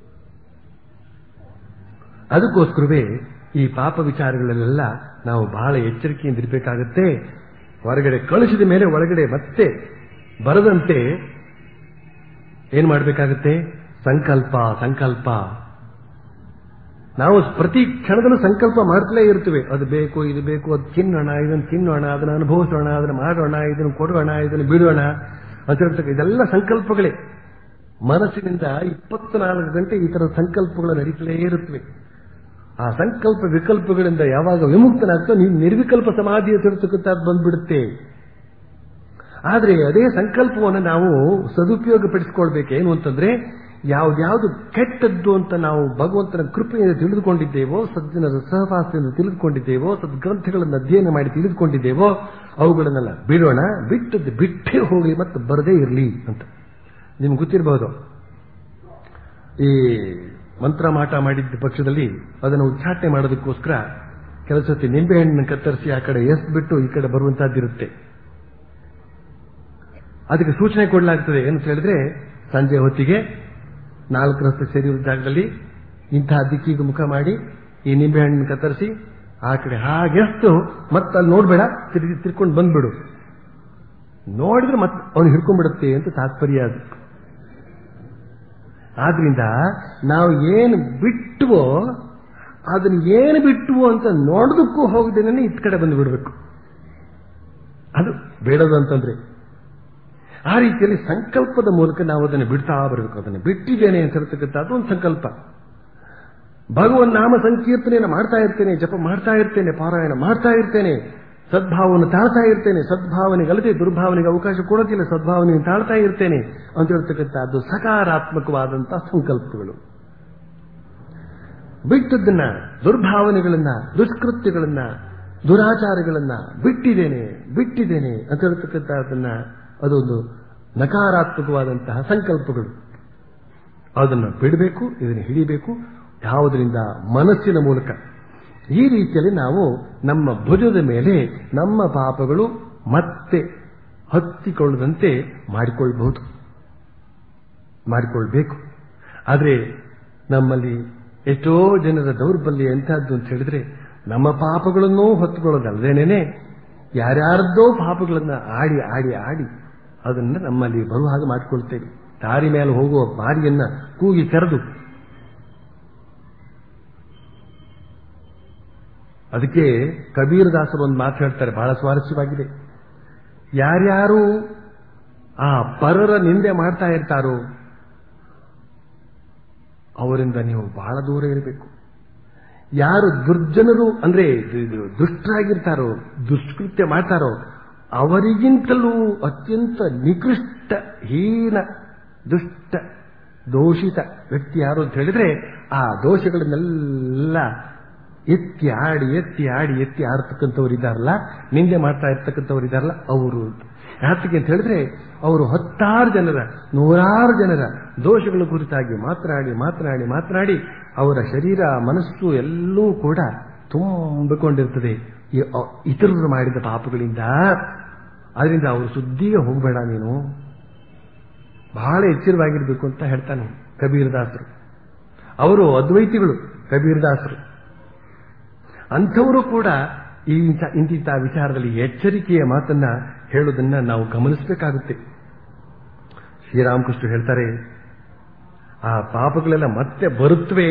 ಅದಕ್ಕೋಸ್ಕರವೇ ಈ ಪಾಪ ವಿಚಾರಗಳಲ್ಲೆಲ್ಲ ನಾವು ಬಹಳ ಎಚ್ಚರಿಕೆಯಿಂದ ಇರಬೇಕಾಗತ್ತೆ ಹೊರಗಡೆ ಕಳಿಸಿದ ಮೇಲೆ ಒಳಗಡೆ ಮತ್ತೆ ಬರದಂತೆ ಏನ್ ಮಾಡಬೇಕಾಗತ್ತೆ ಸಂಕಲ್ಪ ಸಂಕಲ್ಪ ನಾವು ಪ್ರತಿ ಕ್ಷಣದಲ್ಲೂ ಸಂಕಲ್ಪ ಮಾಡ್ತಲೇ ಇರ್ತೇವೆ ಅದು ಬೇಕು ಇದು ಬೇಕು ಅದು ತಿನ್ನೋಣ ಇದನ್ನು ತಿನ್ನೋಣ ಅದನ್ನು ಅನುಭವಿಸೋಣ ಅದನ್ನು ಮಾಡೋಣ ಇದನ್ನು ಕೊಡೋಣ ಇದನ್ನು ಬಿಡೋಣ ಅಂತ ಹೇಳ್ತಕ್ಕ ಇದೆಲ್ಲ ಸಂಕಲ್ಪಗಳೇ ಮನಸ್ಸಿನಿಂದ ಇಪ್ಪತ್ನಾಲ್ಕು ಗಂಟೆ ಈ ತರ ಸಂಕಲ್ಪಗಳು ನಡೀತಲೇ ಇರುತ್ತವೆ ಆ ಸಂಕಲ್ಪ ವಿಕಲ್ಪಗಳಿಂದ ಯಾವಾಗ ವಿಮುಕ್ತನಾಗ್ತೋ ನೀವು ನಿರ್ವಿಕಲ್ಪ ಸಮಾಧಿಯ ತಿರುತಕ್ಕಂಥದ್ದು ಬಂದ್ಬಿಡುತ್ತೆ ಆದ್ರೆ ಅದೇ ಸಂಕಲ್ಪವನ್ನು ನಾವು ಸದುಪಯೋಗಪಡಿಸಿಕೊಳ್ಬೇಕು ಏನು ಅಂತಂದ್ರೆ ಯಾವ್ದ್ಯಾವ್ದು ಕೆಟ್ಟದ್ದು ಅಂತ ನಾವು ಭಗವಂತನ ಕೃಪೆಯಿಂದ ತಿಳಿದುಕೊಂಡಿದ್ದೇವೋ ಸಜ್ಜನರ ಸಹವಾಸದಿಂದ ತಿಳಿದುಕೊಂಡಿದ್ದೇವೋ ಸದ್ಗ್ರಂಥಗಳನ್ನು ಅಧ್ಯಯನ ಮಾಡಿ ತಿಳಿದುಕೊಂಡಿದ್ದೇವೋ ಅವುಗಳನ್ನೆಲ್ಲ ಬಿಡೋಣ ಬಿಟ್ಟದ್ದು ಬಿಟ್ಟೇ ಹೋಗಿ ಮತ್ತೆ ಬರದೇ ಇರಲಿ ಅಂತ ನಿಮ್ಗೆ ಗೊತ್ತಿರಬಹುದು ಈ ಮಂತ್ರ ಮಾಟ ಮಾಡಿದ್ದ ಪಕ್ಷದಲ್ಲಿ ಅದನ್ನು ಉಚ್ಚಾಟನೆ ಮಾಡೋದಕ್ಕೋಸ್ಕರ ಕೆಲಸ ಸತಿ ನಿಂಬೆಹಣ್ಣನ್ನು ಕತ್ತರಿಸಿ ಆ ಕಡೆ ಎಸ್ ಬಿಟ್ಟು ಈ ಕಡೆ ಬರುವಂತಹದ್ದಿರುತ್ತೆ ಅದಕ್ಕೆ ಸೂಚನೆ ಕೊಡಲಾಗ್ತದೆ ಏನಂತ ಹೇಳಿದ್ರೆ ಸಂಜೆ ಹೊತ್ತಿಗೆ ನಾಲ್ಕು ರಸ್ತೆ ಸೇರಿರೋ ಜಾಗದಲ್ಲಿ ಇಂತಹ ದಿಕ್ಕಿಗೆ ಮುಖ ಮಾಡಿ ಈ ನಿಂಬೆಹಣ್ಣನ್ನು ಕತ್ತರಿಸಿ ಆ ಕಡೆ ಹಾಗೆಷ್ಟು ಮತ್ತೆ ಅಲ್ಲಿ ನೋಡ್ಬೇಡ ತಿರುಗಿ ತಿರ್ಕೊಂಡು ಬಂದ್ಬಿಡು ನೋಡಿದ್ರೆ ಮತ್ತೆ ಅವನು ಹಿಡ್ಕೊಂಡ್ಬಿಡುತ್ತೆ ಅಂತ ತಾತ್ಪರ್ಯ ಅದು ಆದ್ರಿಂದ ನಾವು ಏನು ಬಿಟ್ಟುವೋ ಅದನ್ನ ಏನು ಬಿಟ್ಟುವೋ ಅಂತ ನೋಡೋದಕ್ಕೂ ಹೋಗದೇನೆ ಇತ್ ಕಡೆ ಬಂದು ಬಿಡಬೇಕು ಅದು ಬೇಡದು ಅಂತಂದ್ರೆ ಆ ರೀತಿಯಲ್ಲಿ ಸಂಕಲ್ಪದ ಮೂಲಕ ನಾವು ಅದನ್ನು ಬಿಡ್ತಾ ಬರಬೇಕು ಅದನ್ನು ಬಿಟ್ಟಿದ್ದೇನೆ ಅಂತ ಹೇಳ್ತಕ್ಕಂಥ ಅದೊಂದು ಸಂಕಲ್ಪ ಭಗವನ್ ನಾಮ ಸಂಕೀರ್ತನೆಯನ್ನು ಮಾಡ್ತಾ ಇರ್ತೇನೆ ಜಪ ಮಾಡ್ತಾ ಇರ್ತೇನೆ ಪಾರಾಯಣ ಮಾಡ್ತಾ ಇರ್ತೇನೆ ಸದ್ಭಾವವನ್ನು ತಾಳ್ತಾ ಇರ್ತೇನೆ ಸದ್ಭಾವನೆಗೆ ಅಲ್ಲದೆ ದುರ್ಭಾವನೆಗೆ ಅವಕಾಶ ಕೊಡೋದಿಲ್ಲ ಸದ್ಭಾವನೆಯನ್ನು ತಾಳ್ತಾ ಇರ್ತೇನೆ ಅಂತ ಹೇಳ್ತಕ್ಕಂಥದ್ದು ಸಕಾರಾತ್ಮಕವಾದಂತಹ ಸಂಕಲ್ಪಗಳು ಬಿಟ್ಟದ್ದನ್ನ ದುರ್ಭಾವನೆಗಳನ್ನ ದುಷ್ಕೃತ್ಯಗಳನ್ನ ದುರಾಚಾರಗಳನ್ನ ಬಿಟ್ಟಿದ್ದೇನೆ ಬಿಟ್ಟಿದ್ದೇನೆ ಅಂತ ಹೇಳ್ತಕ್ಕಂಥದ್ದನ್ನ ಅದೊಂದು ನಕಾರಾತ್ಮಕವಾದಂತಹ ಸಂಕಲ್ಪಗಳು ಅದನ್ನು ಬಿಡಬೇಕು ಇದನ್ನು ಹಿಡಿಬೇಕು ಯಾವುದರಿಂದ ಮನಸ್ಸಿನ ಮೂಲಕ ಈ ರೀತಿಯಲ್ಲಿ ನಾವು ನಮ್ಮ ಭುಜದ ಮೇಲೆ ನಮ್ಮ ಪಾಪಗಳು ಮತ್ತೆ ಹತ್ತಿಕೊಳ್ಳದಂತೆ ಮಾಡಿಕೊಳ್ಬಹುದು ಮಾಡಿಕೊಳ್ಬೇಕು ಆದರೆ ನಮ್ಮಲ್ಲಿ ಎಷ್ಟೋ ಜನರ ದೌರ್ಬಲ್ಯ ಎಂತಹದ್ದು ಅಂತ ಹೇಳಿದ್ರೆ ನಮ್ಮ ಪಾಪಗಳನ್ನೂ ಹೊತ್ತುಕೊಳ್ಳೋದಲ್ಲದೇನೆ ಯಾರ್ಯಾರದ್ದೋ ಪಾಪಗಳನ್ನ ಆಡಿ ಆಡಿ ಆಡಿ ಅದನ್ನ ನಮ್ಮಲ್ಲಿ ಬರುವ ಹಾಗೆ ಮಾಡಿಕೊಳ್ತೇವೆ ದಾರಿ ಮೇಲೆ ಹೋಗುವ ಮಾರಿಯನ್ನ ಕೂಗಿ ಕರೆದು ಅದಕ್ಕೆ ಕಬೀರದಾಸರು ಒಂದು ಮಾತು ಹೇಳ್ತಾರೆ ಬಹಳ ಸ್ವಾರಸ್ಯವಾಗಿದೆ ಯಾರ್ಯಾರು ಆ ಪರರ ನಿಂದೆ ಮಾಡ್ತಾ ಇರ್ತಾರೋ ಅವರಿಂದ ನೀವು ಬಹಳ ದೂರ ಇರಬೇಕು ಯಾರು ದುರ್ಜನರು ಅಂದ್ರೆ ದುಷ್ಟರಾಗಿರ್ತಾರೋ ದುಷ್ಕೃತ್ಯ ಮಾಡ್ತಾರೋ ಅವರಿಗಿಂತಲೂ ಅತ್ಯಂತ ನಿಕೃಷ್ಟ ಹೀನ ದುಷ್ಟ ದೋಷಿತ ವ್ಯಕ್ತಿ ಯಾರು ಅಂತ ಹೇಳಿದ್ರೆ ಆ ದೋಷಗಳನ್ನೆಲ್ಲ ಎತ್ತಿ ಆಡಿ ಎತ್ತಿ ಆಡಿ ಎತ್ತಿ ಆಡ್ತಕ್ಕಂಥವ್ರು ಇದ್ದಾರಲ್ಲ ನಿಂದೆ ಮಾಡ್ತಾ ಇರ್ತಕ್ಕಂಥವ್ರು ಇದ್ದಾರಲ್ಲ ಅವರು ಯಾತಕ್ಕೆ ಅಂತ ಹೇಳಿದ್ರೆ ಅವರು ಹತ್ತಾರು ಜನರ ನೂರಾರು ಜನರ ದೋಷಗಳ ಕುರಿತಾಗಿ ಮಾತನಾಡಿ ಮಾತನಾಡಿ ಮಾತನಾಡಿ ಅವರ ಶರೀರ ಮನಸ್ಸು ಎಲ್ಲೂ ಕೂಡ ತುಂಬಿಕೊಂಡಿರ್ತದೆ ಇತರರು ಮಾಡಿದ ಪಾಪಗಳಿಂದ ಅದರಿಂದ ಅವರು ಸುದ್ದಿಗೆ ಹೋಗಬೇಡ ನೀನು ಬಹಳ ಎಚ್ಚರವಾಗಿರ್ಬೇಕು ಅಂತ ಹೇಳ್ತಾನೆ ಕಬೀರದಾಸರು ಅವರು ಅದ್ವೈತಿಗಳು ಕಬೀರದಾಸರು ಅಂಥವರು ಕೂಡ ಈ ಇಂಥ- ಇಂತಿಂಥ ವಿಚಾರದಲ್ಲಿ ಎಚ್ಚರಿಕೆಯ ಮಾತನ್ನ ಹೇಳೋದನ್ನ ನಾವು ಗಮನಿಸಬೇಕಾಗುತ್ತೆ ಶ್ರೀರಾಮಕೃಷ್ಣ ಹೇಳ್ತಾರೆ ಆ ಪಾಪಗಳೆಲ್ಲ ಮತ್ತೆ ಬರುತ್ತವೆ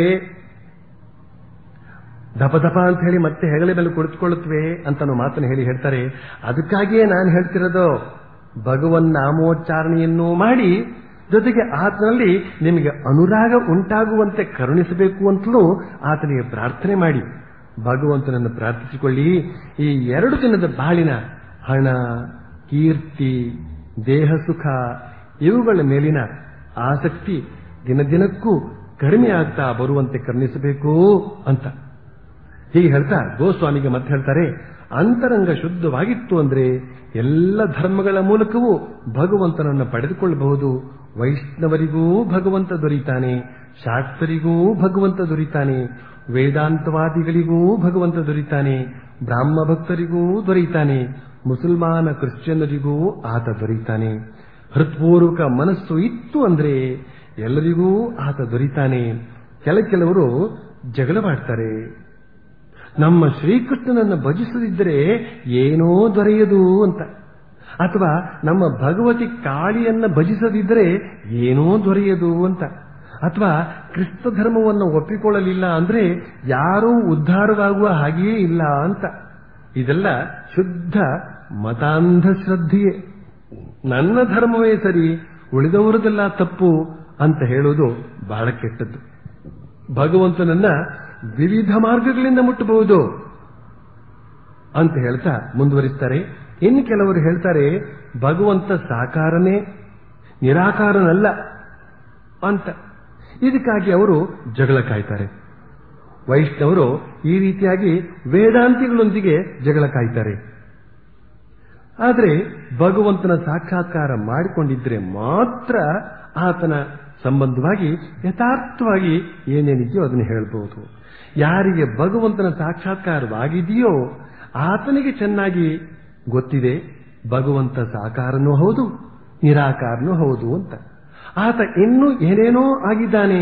ದಪ ದಪ ಅಂತ ಹೇಳಿ ಮತ್ತೆ ಹೆಗಲ ಮೇಲೆ ಕುಳಿತುಕೊಳ್ಳುತ್ತವೆ ಅಂತ ಅನ್ನೋ ಮಾತನ್ನು ಹೇಳಿ ಹೇಳ್ತಾರೆ ಅದಕ್ಕಾಗಿಯೇ ನಾನು ಹೇಳ್ತಿರೋದು ಭಗವನ್ ನಾಮೋಚ್ಚಾರಣೆಯನ್ನು ಮಾಡಿ ಜೊತೆಗೆ ಆತನಲ್ಲಿ ನಿಮಗೆ ಅನುರಾಗ ಉಂಟಾಗುವಂತೆ ಕರುಣಿಸಬೇಕು ಅಂತಲೂ ಆತನಿಗೆ ಪ್ರಾರ್ಥನೆ ಮಾಡಿ ಭಗವಂತನನ್ನು ಪ್ರಾರ್ಥಿಸಿಕೊಳ್ಳಿ ಈ ಎರಡು ದಿನದ ಬಾಳಿನ ಹಣ ಕೀರ್ತಿ ದೇಹ ಸುಖ ಇವುಗಳ ಮೇಲಿನ ಆಸಕ್ತಿ ದಿನ ದಿನಕ್ಕೂ ಕಡಿಮೆ ಆಗ್ತಾ ಬರುವಂತೆ ಕರುಣಿಸಬೇಕು ಅಂತ ಹೀಗೆ ಹೇಳ್ತಾ ಗೋಸ್ವಾಮಿಗೆ ಮತ್ತೆ ಹೇಳ್ತಾರೆ ಅಂತರಂಗ ಶುದ್ಧವಾಗಿತ್ತು ಅಂದ್ರೆ ಎಲ್ಲ ಧರ್ಮಗಳ ಮೂಲಕವೂ ಭಗವಂತನನ್ನು ಪಡೆದುಕೊಳ್ಳಬಹುದು ವೈಷ್ಣವರಿಗೂ ಭಗವಂತ ದೊರೀತಾನೆ ಶಾಸ್ತ್ರಿಗೂ ಭಗವಂತ ದೊರೀತಾನೆ ವೇದಾಂತವಾದಿಗಳಿಗೂ ಭಗವಂತ ದೊರೀತಾನೆ ಬ್ರಾಹ್ಮ ಭಕ್ತರಿಗೂ ದೊರೆಯುತ್ತಾನೆ ಮುಸಲ್ಮಾನ ಕ್ರಿಶ್ಚಿಯನ್ನರಿಗೂ ಆತ ದೊರೀತಾನೆ ಹೃತ್ಪೂರ್ವಕ ಮನಸ್ಸು ಇತ್ತು ಅಂದ್ರೆ ಎಲ್ಲರಿಗೂ ಆತ ದೊರೀತಾನೆ ಕೆಲ ಕೆಲವರು ಜಗಳವಾಡ್ತಾರೆ ನಮ್ಮ ಶ್ರೀಕೃಷ್ಣನನ್ನು ಭಜಿಸದಿದ್ದರೆ ಏನೋ ದೊರೆಯದು ಅಂತ ಅಥವಾ ನಮ್ಮ ಭಗವತಿ ಕಾಳಿಯನ್ನ ಭಜಿಸದಿದ್ದರೆ ಏನೋ ದೊರೆಯದು ಅಂತ ಅಥವಾ ಕ್ರಿಸ್ತ ಧರ್ಮವನ್ನು ಒಪ್ಪಿಕೊಳ್ಳಲಿಲ್ಲ ಅಂದ್ರೆ ಯಾರೂ ಉದ್ಧಾರವಾಗುವ ಹಾಗೆಯೇ ಇಲ್ಲ ಅಂತ ಇದೆಲ್ಲ ಶುದ್ಧ ಮತಾಂಧ ಶ್ರದ್ಧೆಯೇ ನನ್ನ ಧರ್ಮವೇ ಸರಿ ಉಳಿದವರದೆಲ್ಲ ತಪ್ಪು ಅಂತ ಹೇಳೋದು ಬಹಳ ಕೆಟ್ಟದ್ದು ಭಗವಂತನನ್ನ ವಿವಿಧ ಮಾರ್ಗಗಳಿಂದ ಮುಟ್ಟಬಹುದು ಅಂತ ಹೇಳ್ತಾ ಮುಂದುವರಿಸ್ತಾರೆ ಇನ್ನು ಕೆಲವರು ಹೇಳ್ತಾರೆ ಭಗವಂತ ಸಾಕಾರನೇ ನಿರಾಕಾರನಲ್ಲ ಅಂತ ಇದಕ್ಕಾಗಿ ಅವರು ಜಗಳ ಕಾಯ್ತಾರೆ ವೈಷ್ಣವರು ಈ ರೀತಿಯಾಗಿ ವೇದಾಂತಿಗಳೊಂದಿಗೆ ಜಗಳ ಕಾಯ್ತಾರೆ ಆದರೆ ಭಗವಂತನ ಸಾಕ್ಷಾತ್ಕಾರ ಮಾಡಿಕೊಂಡಿದ್ರೆ ಮಾತ್ರ ಆತನ ಸಂಬಂಧವಾಗಿ ಯಥಾರ್ಥವಾಗಿ ಏನೇನಿದೆಯೋ ಅದನ್ನು ಹೇಳಬಹುದು ಯಾರಿಗೆ ಭಗವಂತನ ಸಾಕ್ಷಾತ್ಕಾರವಾಗಿದೆಯೋ ಆತನಿಗೆ ಚೆನ್ನಾಗಿ ಗೊತ್ತಿದೆ ಭಗವಂತ ಸಾಕಾರನೂ ಹೌದು ನಿರಾಕಾರನೂ ಹೌದು ಅಂತ ಆತ ಇನ್ನೂ ಏನೇನೋ ಆಗಿದ್ದಾನೆ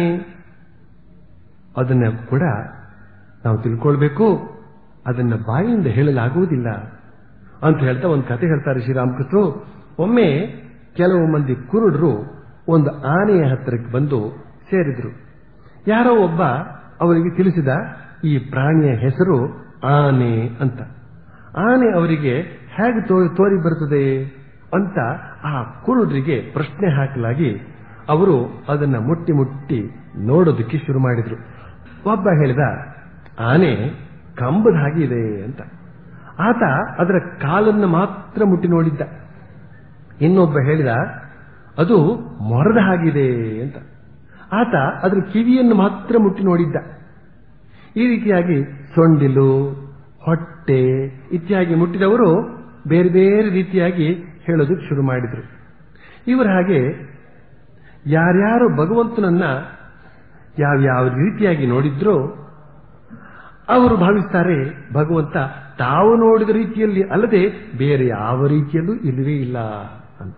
ಅದನ್ನ ಕೂಡ ನಾವು ತಿಳ್ಕೊಳ್ಬೇಕು ಅದನ್ನ ಬಾಯಿಯಿಂದ ಹೇಳಲಾಗುವುದಿಲ್ಲ ಅಂತ ಹೇಳ್ತಾ ಒಂದು ಕತೆ ಹೇಳ್ತಾರೆ ಶ್ರೀರಾಮಕೃಷ್ಣರು ಒಮ್ಮೆ ಕೆಲವು ಮಂದಿ ಕುರುಡರು ಒಂದು ಆನೆಯ ಹತ್ತಿರಕ್ಕೆ ಬಂದು ಸೇರಿದ್ರು ಯಾರೋ ಒಬ್ಬ ಅವರಿಗೆ ತಿಳಿಸಿದ ಈ ಪ್ರಾಣಿಯ ಹೆಸರು ಆನೆ ಅಂತ ಆನೆ ಅವರಿಗೆ ಹೇಗೆ ತೋ- ತೋರಿ ಬರುತ್ತದೆ ಅಂತ ಆ ಕುರುಡರಿಗೆ ಪ್ರಶ್ನೆ ಹಾಕಲಾಗಿ ಅವರು ಅದನ್ನ ಮುಟ್ಟಿ ಮುಟ್ಟಿ ನೋಡೋದಕ್ಕೆ ಶುರು ಮಾಡಿದ್ರು ಒಬ್ಬ ಹೇಳಿದ ಆನೆ ಕಂಬದ ಹಾಗೆ ಇದೆ ಅಂತ ಆತ ಅದರ ಕಾಲನ್ನು ಮಾತ್ರ ಮುಟ್ಟಿ ನೋಡಿದ್ದ ಇನ್ನೊಬ್ಬ ಹೇಳಿದ ಅದು ಮೊರದ ಹಾಗಿದೆ ಅಂತ ಆತ ಅದರ ಕಿವಿಯನ್ನು ಮಾತ್ರ ಮುಟ್ಟಿ ನೋಡಿದ್ದ ಈ ರೀತಿಯಾಗಿ ಸೊಂಡಿಲು ಹೊಟ್ಟೆ ಇತ್ಯಾದಿ ಮುಟ್ಟಿದವರು ಬೇರೆ ಬೇರೆ ರೀತಿಯಾಗಿ ಹೇಳೋದಕ್ಕೆ ಶುರು ಮಾಡಿದ್ರು ಇವರ ಹಾಗೆ ಯಾರ್ಯಾರು ಭಗವಂತನನ್ನ ಯಾವ್ಯಾವ ರೀತಿಯಾಗಿ ನೋಡಿದ್ರೋ ಅವರು ಭಾವಿಸ್ತಾರೆ ಭಗವಂತ ತಾವು ನೋಡಿದ ರೀತಿಯಲ್ಲಿ ಅಲ್ಲದೆ ಬೇರೆ ಯಾವ ರೀತಿಯಲ್ಲೂ ಇಲ್ಲವೇ ಇಲ್ಲ ಅಂತ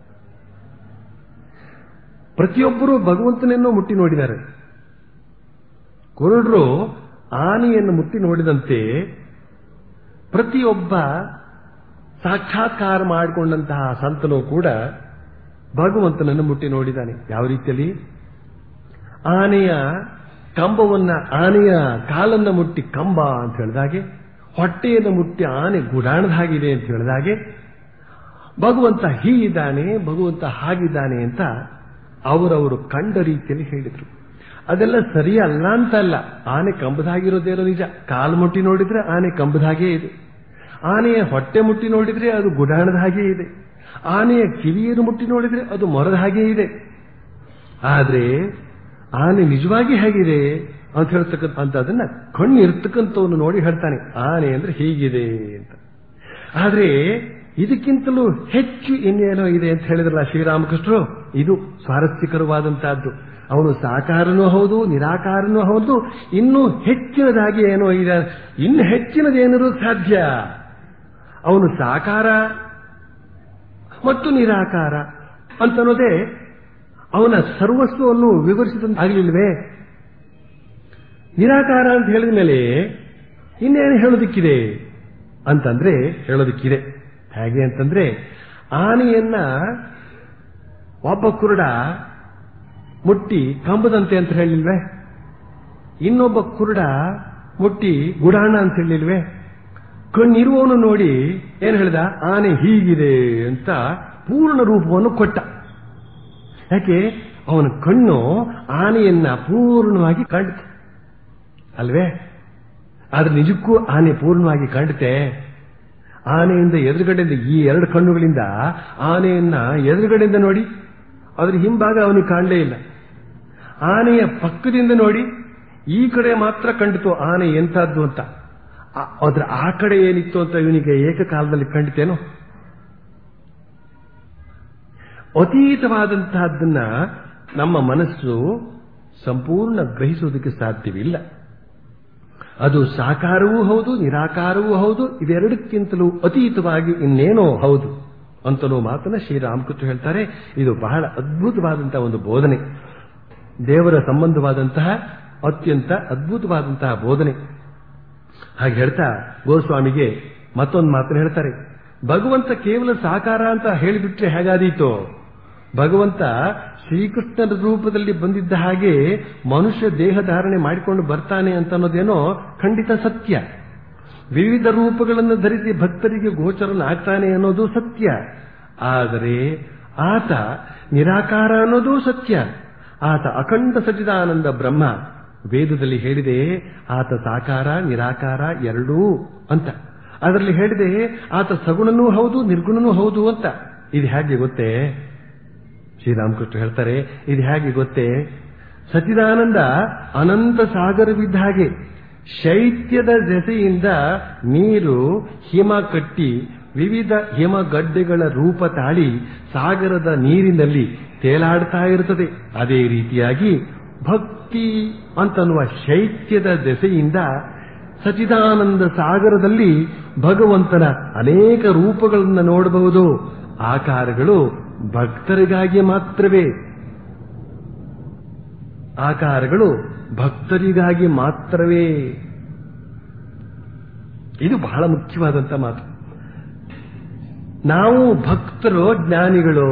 ಪ್ರತಿಯೊಬ್ಬರೂ ಭಗವಂತನನ್ನು ಮುಟ್ಟಿ ನೋಡಿದ್ದಾರೆ ಕುರುಡರು ಆನೆಯನ್ನು ಮುಟ್ಟಿ ನೋಡಿದಂತೆ ಪ್ರತಿಯೊಬ್ಬ ಸಾಕ್ಷಾತ್ಕಾರ ಮಾಡಿಕೊಂಡಂತಹ ಸಂತನೂ ಕೂಡ ಭಗವಂತನನ್ನು ಮುಟ್ಟಿ ನೋಡಿದ್ದಾನೆ ಯಾವ ರೀತಿಯಲ್ಲಿ ಆನೆಯ ಕಂಬವನ್ನ ಆನೆಯ ಕಾಲನ್ನ ಮುಟ್ಟಿ ಕಂಬ ಅಂತ ಹೇಳಿದಾಗೆ ಹೊಟ್ಟೆಯನ್ನು ಮುಟ್ಟಿ ಆನೆ ಗುಡಾಣದ ಹಾಗಿದೆ ಅಂತ ಹೇಳಿದಾಗೆ ಭಗವಂತ ಹೀಗಿದ್ದಾನೆ ಭಗವಂತ ಹಾಗಿದ್ದಾನೆ ಅಂತ ಅವರವರು ಕಂಡ ರೀತಿಯಲ್ಲಿ ಹೇಳಿದ್ರು ಅದೆಲ್ಲ ಸರಿಯಲ್ಲ ಅಂತ ಅಲ್ಲ ಆನೆ ಕಂಬದಾಗಿರೋದೇನೋ ನಿಜ ಕಾಲು ಮುಟ್ಟಿ ನೋಡಿದ್ರೆ ಆನೆ ಕಂಬದ ಹಾಗೇ ಇದೆ ಆನೆಯ ಹೊಟ್ಟೆ ಮುಟ್ಟಿ ನೋಡಿದ್ರೆ ಅದು ಗುಡಾಣದ ಹಾಗೇ ಇದೆ ಆನೆಯ ಕಿವಿಯನ್ನು ಮುಟ್ಟಿ ನೋಡಿದ್ರೆ ಅದು ಮೊರದ ಹಾಗೇ ಇದೆ ಆದ್ರೆ ಆನೆ ನಿಜವಾಗಿ ಹೇಗಿದೆ ಅಂತ ಹೇಳ್ತಕ್ಕಂಥ ಅಂತ ಅದನ್ನ ಕಣ್ಣು ಇರ್ತಕ್ಕಂಥವನು ನೋಡಿ ಹೇಳ್ತಾನೆ ಆನೆ ಅಂದ್ರೆ ಹೀಗಿದೆ ಅಂತ ಆದ್ರೆ ಇದಕ್ಕಿಂತಲೂ ಹೆಚ್ಚು ಇನ್ನೇನೋ ಇದೆ ಅಂತ ಹೇಳಿದ್ರಲ್ಲ ಶ್ರೀರಾಮಕೃಷ್ಣರು ಇದು ಸ್ವಾರಸ್ಯಕರವಾದಂತಹದ್ದು ಅವನು ಸಾಕಾರನೂ ಹೌದು ನಿರಾಕಾರನೂ ಹೌದು ಇನ್ನೂ ಹೆಚ್ಚಿನದಾಗಿ ಏನೋ ಇದೆ ಇನ್ನು ಹೆಚ್ಚಿನದೇನರೂ ಸಾಧ್ಯ ಅವನು ಸಾಕಾರ ಮತ್ತು ನಿರಾಕಾರ ಅಂತನ್ನೋದೇ ಅವನ ಸರ್ವಸ್ವವನ್ನು ವಿವರಿಸಿದಂತಾಗಲಿಲ್ವೇ ನಿರಾಕಾರ ಅಂತ ಹೇಳಿದ ಮೇಲೆ ಇನ್ನೇನು ಹೇಳೋದಿಕ್ಕಿದೆ ಅಂತಂದ್ರೆ ಹೇಳೋದಕ್ಕಿದೆ ಹೇಗೆ ಅಂತಂದ್ರೆ ಆನೆಯನ್ನ ಒಬ್ಬ ಕುರುಡ ಮುಟ್ಟಿ ಕಂಬದಂತೆ ಅಂತ ಹೇಳಿಲ್ವೇ ಇನ್ನೊಬ್ಬ ಕುರುಡ ಮುಟ್ಟಿ ಗುಡಾಣ ಅಂತ ಹೇಳಿಲ್ವೇ ಕಣ್ಣಿರುವವನು ನೋಡಿ ಏನ್ ಹೇಳ್ದ ಆನೆ ಹೀಗಿದೆ ಅಂತ ಪೂರ್ಣ ರೂಪವನ್ನು ಕೊಟ್ಟ ಯಾಕೆ ಅವನ ಕಣ್ಣು ಆನೆಯನ್ನ ಪೂರ್ಣವಾಗಿ ಕಂಡಿತು ಅಲ್ವೇ ಆದ್ರೆ ನಿಜಕ್ಕೂ ಆನೆ ಪೂರ್ಣವಾಗಿ ಕಂಡಿತೆ ಆನೆಯಿಂದ ಎದುರುಗಡೆಯಿಂದ ಈ ಎರಡು ಕಣ್ಣುಗಳಿಂದ ಆನೆಯನ್ನ ಎದುರುಗಡೆಯಿಂದ ನೋಡಿ ಅದ್ರ ಹಿಂಭಾಗ ಅವನಿಗೆ ಕಾಣಲೇ ಇಲ್ಲ ಆನೆಯ ಪಕ್ಕದಿಂದ ನೋಡಿ ಈ ಕಡೆ ಮಾತ್ರ ಕಂಡಿತು ಆನೆ ಎಂತದ್ದು ಅಂತ ಆ- ಅದ್ರ ಆ ಕಡೆ ಏನಿತ್ತು ಅಂತ ಇವನಿಗೆ ಏಕಕಾಲದಲ್ಲಿ ಕಂಡಿತೇನೋ ಅತೀತವಾದಂತಹದ್ದನ್ನ ನಮ್ಮ ಮನಸ್ಸು ಸಂಪೂರ್ಣ ಗ್ರಹಿಸುವುದಕ್ಕೆ ಸಾಧ್ಯವಿಲ್ಲ ಅದು ಸಾಕಾರವೂ ಹೌದು ನಿರಾಕಾರವೂ ಹೌದು ಇವೆರಡಕ್ಕಿಂತಲೂ ಅತೀತವಾಗಿ ಇನ್ನೇನೋ ಹೌದು ಅಂತಲೂ ಮಾತನ್ನ ಶ್ರೀರಾಮಕೃಷ್ಣ ಹೇಳ್ತಾರೆ ಇದು ಬಹಳ ಅದ್ಭುತವಾದಂತಹ ಒಂದು ಬೋಧನೆ ದೇವರ ಸಂಬಂಧವಾದಂತಹ ಅತ್ಯಂತ ಅದ್ಭುತವಾದಂತಹ ಬೋಧನೆ ಹಾಗೆ ಹೇಳ್ತಾ ಗೋಸ್ವಾಮಿಗೆ ಮತ್ತೊಂದು ಮಾತನ್ನು ಹೇಳ್ತಾರೆ ಭಗವಂತ ಕೇವಲ ಸಾಕಾರ ಅಂತ ಹೇಳಿಬಿಟ್ರೆ ಹೇಗಾದೀತು ಭಗವಂತ ಶ್ರೀಕೃಷ್ಣನ ರೂಪದಲ್ಲಿ ಬಂದಿದ್ದ ಹಾಗೆ ಮನುಷ್ಯ ದೇಹ ಧಾರಣೆ ಮಾಡಿಕೊಂಡು ಬರ್ತಾನೆ ಅಂತ ಅನ್ನೋದೇನೋ ಖಂಡಿತ ಸತ್ಯ ವಿವಿಧ ರೂಪಗಳನ್ನು ಧರಿಸಿ ಭಕ್ತರಿಗೆ ಗೋಚರನಾಗ್ತಾನೆ ಅನ್ನೋದು ಸತ್ಯ ಆದರೆ ಆತ ನಿರಾಕಾರ ಅನ್ನೋದು ಸತ್ಯ ಆತ ಅಖಂಡ ಸಚಿದಾನಂದ ಬ್ರಹ್ಮ ವೇದದಲ್ಲಿ ಹೇಳಿದೆ ಆತ ಸಾಕಾರ ನಿರಾಕಾರ ಎರಡೂ ಅಂತ ಅದರಲ್ಲಿ ಹೇಳಿದೆ ಆತ ಸಗುಣನೂ ಹೌದು ನಿರ್ಗುಣನೂ ಹೌದು ಅಂತ ಇದು ಹೇಗೆ ಗೊತ್ತೇ ಶ್ರೀರಾಮಕೃಷ್ಣ ಹೇಳ್ತಾರೆ ಇದು ಹೇಗೆ ಗೊತ್ತೇ ಸಚಿದಾನಂದ ಅನಂತ ಸಾಗರವಿದ್ದ ಹಾಗೆ ಶೈತ್ಯದ ದೆಸೆಯಿಂದ ನೀರು ಹಿಮ ಕಟ್ಟಿ ವಿವಿಧ ಹಿಮಗಡ್ಡೆಗಳ ರೂಪ ತಾಳಿ ಸಾಗರದ ನೀರಿನಲ್ಲಿ ತೇಲಾಡ್ತಾ ಇರುತ್ತದೆ ಅದೇ ರೀತಿಯಾಗಿ ಭಕ್ತಿ ಅಂತನ್ನುವ ಶೈತ್ಯದ ದೆಸೆಯಿಂದ ಸಚಿದಾನಂದ ಸಾಗರದಲ್ಲಿ ಭಗವಂತನ ಅನೇಕ ರೂಪಗಳನ್ನು ನೋಡಬಹುದು ಆಕಾರಗಳು ಭಕ್ತರಿಗಾಗಿ ಮಾತ್ರವೇ ಆಕಾರಗಳು ಭಕ್ತರಿಗಾಗಿ ಮಾತ್ರವೇ ಇದು ಬಹಳ ಮುಖ್ಯವಾದಂತ ಮಾತು ನಾವು ಭಕ್ತರೋ ಜ್ಞಾನಿಗಳು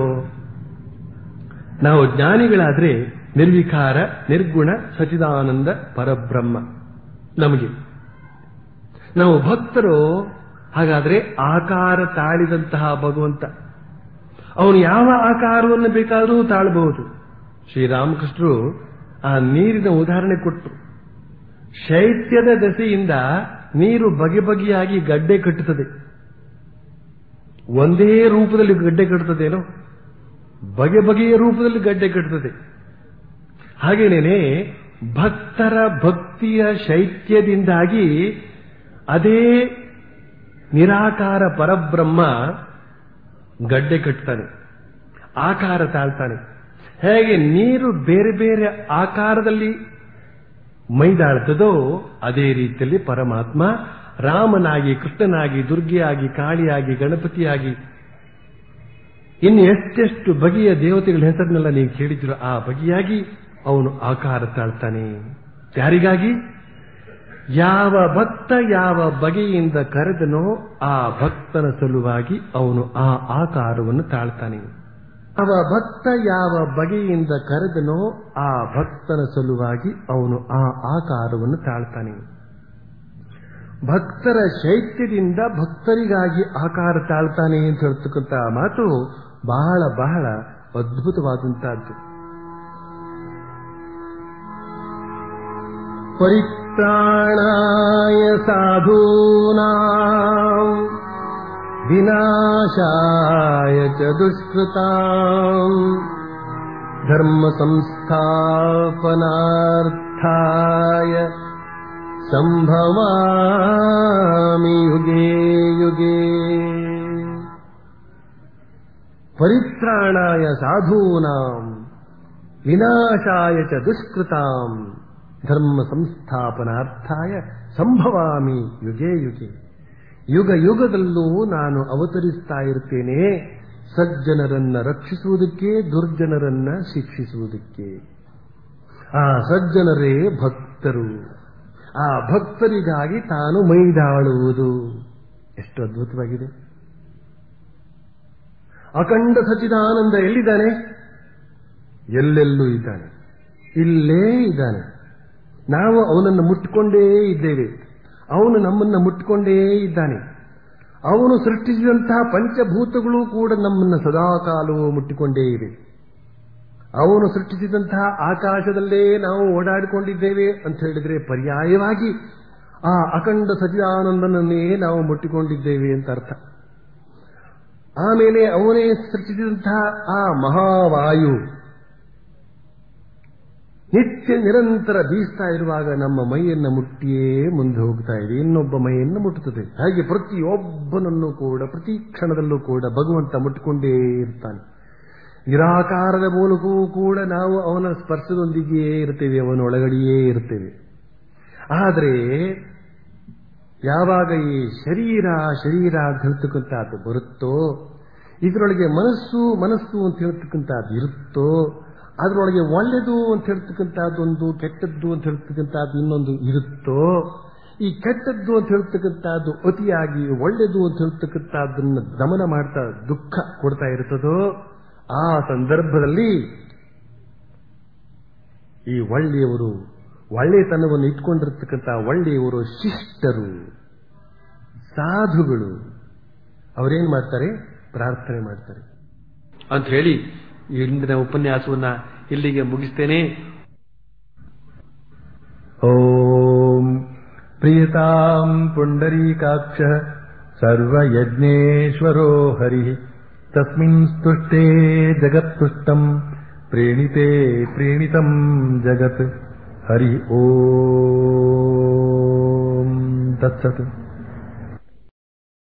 ನಾವು ಜ್ಞಾನಿಗಳಾದ್ರೆ ನಿರ್ವಿಕಾರ ನಿರ್ಗುಣ ಸಚಿದಾನಂದ ಪರಬ್ರಹ್ಮ ನಮಗೆ ನಾವು ಭಕ್ತರು ಹಾಗಾದ್ರೆ ಆಕಾರ ತಾಳಿದಂತಹ ಭಗವಂತ ಅವನು ಯಾವ ಆಕಾರವನ್ನು ಬೇಕಾದರೂ ತಾಳಬಹುದು ಶ್ರೀರಾಮಕೃಷ್ಣರು ಆ ನೀರಿನ ಉದಾಹರಣೆ ಕೊಟ್ಟರು ಶೈತ್ಯದ ದೆಸೆಯಿಂದ ನೀರು ಬಗೆ ಬಗೆಯಾಗಿ ಗಡ್ಡೆ ಕಟ್ಟುತ್ತದೆ ಒಂದೇ ರೂಪದಲ್ಲಿ ಗಡ್ಡೆ ಕಟ್ಟುತ್ತದೇನೋ ಬಗೆ ಬಗೆಯ ರೂಪದಲ್ಲಿ ಗಡ್ಡೆ ಕಟ್ಟುತ್ತದೆ ಹಾಗೇನೇನೆ ಭಕ್ತರ ಭಕ್ತಿಯ ಶೈತ್ಯದಿಂದಾಗಿ ಅದೇ ನಿರಾಕಾರ ಪರಬ್ರಹ್ಮ ಗಡ್ಡೆ ಕಟ್ತಾನೆ ಆಕಾರ ತಾಳ್ತಾನೆ ಹೇಗೆ ನೀರು ಬೇರೆ ಬೇರೆ ಆಕಾರದಲ್ಲಿ ಮೈದಾಳ್ತದೋ ಅದೇ ರೀತಿಯಲ್ಲಿ ಪರಮಾತ್ಮ ರಾಮನಾಗಿ ಕೃಷ್ಣನಾಗಿ ದುರ್ಗೆಯಾಗಿ ಕಾಳಿಯಾಗಿ ಗಣಪತಿಯಾಗಿ ಇನ್ನು ಎಷ್ಟೆಷ್ಟು ಬಗೆಯ ದೇವತೆಗಳ ಹೆಸರನ್ನೆಲ್ಲ ನೀವು ಕೇಳಿದ್ರು ಆ ಬಗೆಯಾಗಿ ಅವನು ಆಕಾರ ತಾಳ್ತಾನೆ ಯಾರಿಗಾಗಿ ಯಾವ ಭಕ್ತ ಯಾವ ಬಗೆಯಿಂದ ಕರೆದನೋ ಆ ಭಕ್ತನ ಸಲುವಾಗಿ ಅವನು ಆ ಆಕಾರವನ್ನು ತಾಳ್ತಾನೆ ಅವ ಭಕ್ತ ಯಾವ ಬಗೆಯಿಂದ ಕರೆದನೋ ಆ ಭಕ್ತನ ಸಲುವಾಗಿ ಅವನು ಆ ಆಕಾರವನ್ನು ತಾಳ್ತಾನೆ ಭಕ್ತರ ಶೈತ್ಯದಿಂದ ಭಕ್ತರಿಗಾಗಿ ಆಕಾರ ತಾಳ್ತಾನೆ ಅಂತ ಹೇಳ್ತಕ್ಕಂಥ ಮಾತು ಬಹಳ ಬಹಳ ಅದ್ಭುತವಾದಂತಹದ್ದು ಪರಿತ್ರಾಣಾಯ ಸಾಧೂನಾಂ ವಿನಾಶಾಯ ಚ ದುಷ್ಕೃತಾಂ ಧರ್ಮ ಸಂಸ್ಥಾಪನಾರ್ಥಾಯ ಸಂಭವಾಮಿ ಯುಗೇ ಯುಗೇ ಪರಿತ್ರಾಣಾಯ ಸಾಧೂನಾಂ ವಿನಾಶಾಯ ಚ ದುಷ್ಕೃತಾಂ ಧರ್ಮ ಸಂಸ್ಥಾಪನಾರ್ಥಾಯ ಸಂಭವಾಮಿ ಯುಗೇ ಯುಗೆ ಯುಗ ಯುಗದಲ್ಲೂ ನಾನು ಅವತರಿಸ್ತಾ ಇರ್ತೇನೆ ಸಜ್ಜನರನ್ನ ರಕ್ಷಿಸುವುದಕ್ಕೆ ದುರ್ಜನರನ್ನ ಶಿಕ್ಷಿಸುವುದಕ್ಕೆ ಆ ಸಜ್ಜನರೇ ಭಕ್ತರು ಆ ಭಕ್ತರಿಗಾಗಿ ತಾನು ಮೈದಾಳುವುದು ಎಷ್ಟು ಅದ್ಭುತವಾಗಿದೆ ಅಖಂಡ ಸಚಿದಾನಂದ ಎಲ್ಲಿದ್ದಾನೆ ಎಲ್ಲೆಲ್ಲೂ ಇದ್ದಾನೆ ಇಲ್ಲೇ ಇದ್ದಾನೆ ನಾವು ಅವನನ್ನು ಮುಟ್ಟಿಕೊಂಡೇ ಇದ್ದೇವೆ ಅವನು ನಮ್ಮನ್ನು ಮುಟ್ಟಿಕೊಂಡೇ ಇದ್ದಾನೆ ಅವನು ಸೃಷ್ಟಿಸಿದಂತಹ ಪಂಚಭೂತಗಳು ಕೂಡ ನಮ್ಮನ್ನು ಸದಾಕಾಲವೂ ಮುಟ್ಟಿಕೊಂಡೇ ಇವೆ ಅವನು ಸೃಷ್ಟಿಸಿದಂತಹ ಆಕಾಶದಲ್ಲೇ ನಾವು ಓಡಾಡಿಕೊಂಡಿದ್ದೇವೆ ಅಂತ ಹೇಳಿದ್ರೆ ಪರ್ಯಾಯವಾಗಿ ಆ ಅಖಂಡ ಸಚಿದಾನಂದನನ್ನೇ ನಾವು ಮುಟ್ಟಿಕೊಂಡಿದ್ದೇವೆ ಅಂತ ಅರ್ಥ ಆಮೇಲೆ ಅವನೇ ಸೃಷ್ಟಿಸಿದಂತಹ ಆ ಮಹಾವಾಯು ನಿತ್ಯ ನಿರಂತರ ಬೀಸ್ತಾ ಇರುವಾಗ ನಮ್ಮ ಮೈಯನ್ನು ಮುಟ್ಟಿಯೇ ಮುಂದೆ ಹೋಗ್ತಾ ಇದೆ ಇನ್ನೊಬ್ಬ ಮೈಯನ್ನು ಮುಟ್ಟುತ್ತದೆ ಹಾಗೆ ಪ್ರತಿಯೊಬ್ಬನನ್ನು ಕೂಡ ಪ್ರತಿ ಕ್ಷಣದಲ್ಲೂ ಕೂಡ ಭಗವಂತ ಮುಟ್ಟಿಕೊಂಡೇ ಇರ್ತಾನೆ ನಿರಾಕಾರದ ಮೂಲಕವೂ ಕೂಡ ನಾವು ಅವನ ಸ್ಪರ್ಶದೊಂದಿಗೆಯೇ ಇರ್ತೇವೆ ಅವನ ಒಳಗಡೆಯೇ ಇರ್ತೇವೆ ಆದರೆ ಯಾವಾಗ ಈ ಶರೀರ ಶರೀರ ಅಂತ ಹೇಳ್ತಕ್ಕಂಥದ್ದು ಬರುತ್ತೋ ಇದರೊಳಗೆ ಮನಸ್ಸು ಮನಸ್ಸು ಅಂತ ಹೇಳ್ತಕ್ಕಂಥದ್ದು ಇರುತ್ತೋ ಅದರೊಳಗೆ ಒಳ್ಳೆದು ಅಂತ ಹೇಳ್ತಕ್ಕಂಥದ್ದೊಂದು ಕೆಟ್ಟದ್ದು ಅಂತ ಹೇಳ್ತಕ್ಕಂಥದ್ದು ಇನ್ನೊಂದು ಇರುತ್ತೋ ಈ ಕೆಟ್ಟದ್ದು ಅಂತ ಹೇಳ್ತಕ್ಕಂಥದ್ದು ಅತಿಯಾಗಿ ಒಳ್ಳೆದು ಅಂತ ಹೇಳ್ತಕ್ಕಂಥದ್ದನ್ನು ದಮನ ಮಾಡ್ತಾ ದುಃಖ ಕೊಡ್ತಾ ಇರ್ತದೋ ಆ ಸಂದರ್ಭದಲ್ಲಿ ಈ ಒಳ್ಳೆಯವರು ಒಳ್ಳೆತನವನ್ನು ಇಟ್ಕೊಂಡಿರ್ತಕ್ಕಂಥ ಒಳ್ಳೆಯವರು ಶಿಷ್ಟರು ಸಾಧುಗಳು ಅವರೇನ್ ಮಾಡ್ತಾರೆ ಪ್ರಾರ್ಥನೆ ಮಾಡ್ತಾರೆ ಅಂತ ಹೇಳಿ ಇಂದಿನ ಉಪನ್ಯಾಸವನ್ನ ಇಲ್ಲಿಗೆ ಮುಗಿಸ್ತೇನೆ ಓಂ ಪ್ರಿಯತಾಂ ಪುಂಡರೀಕಾಕ್ಷ ಸರ್ವಯಜ್ಞೇಶ್ವರೋ ಹರಿ ತಸ್ಮಿನ್ ಸ್ತುಷ್ಟೇ ಜಗತ್ತುಷ್ಟಂ ಪ್ರೇಣಿತೆ ಪ್ರೇಣಿತಂ ಜಗತ್ ಹರಿ ಓಂ ತತ್ಸತ್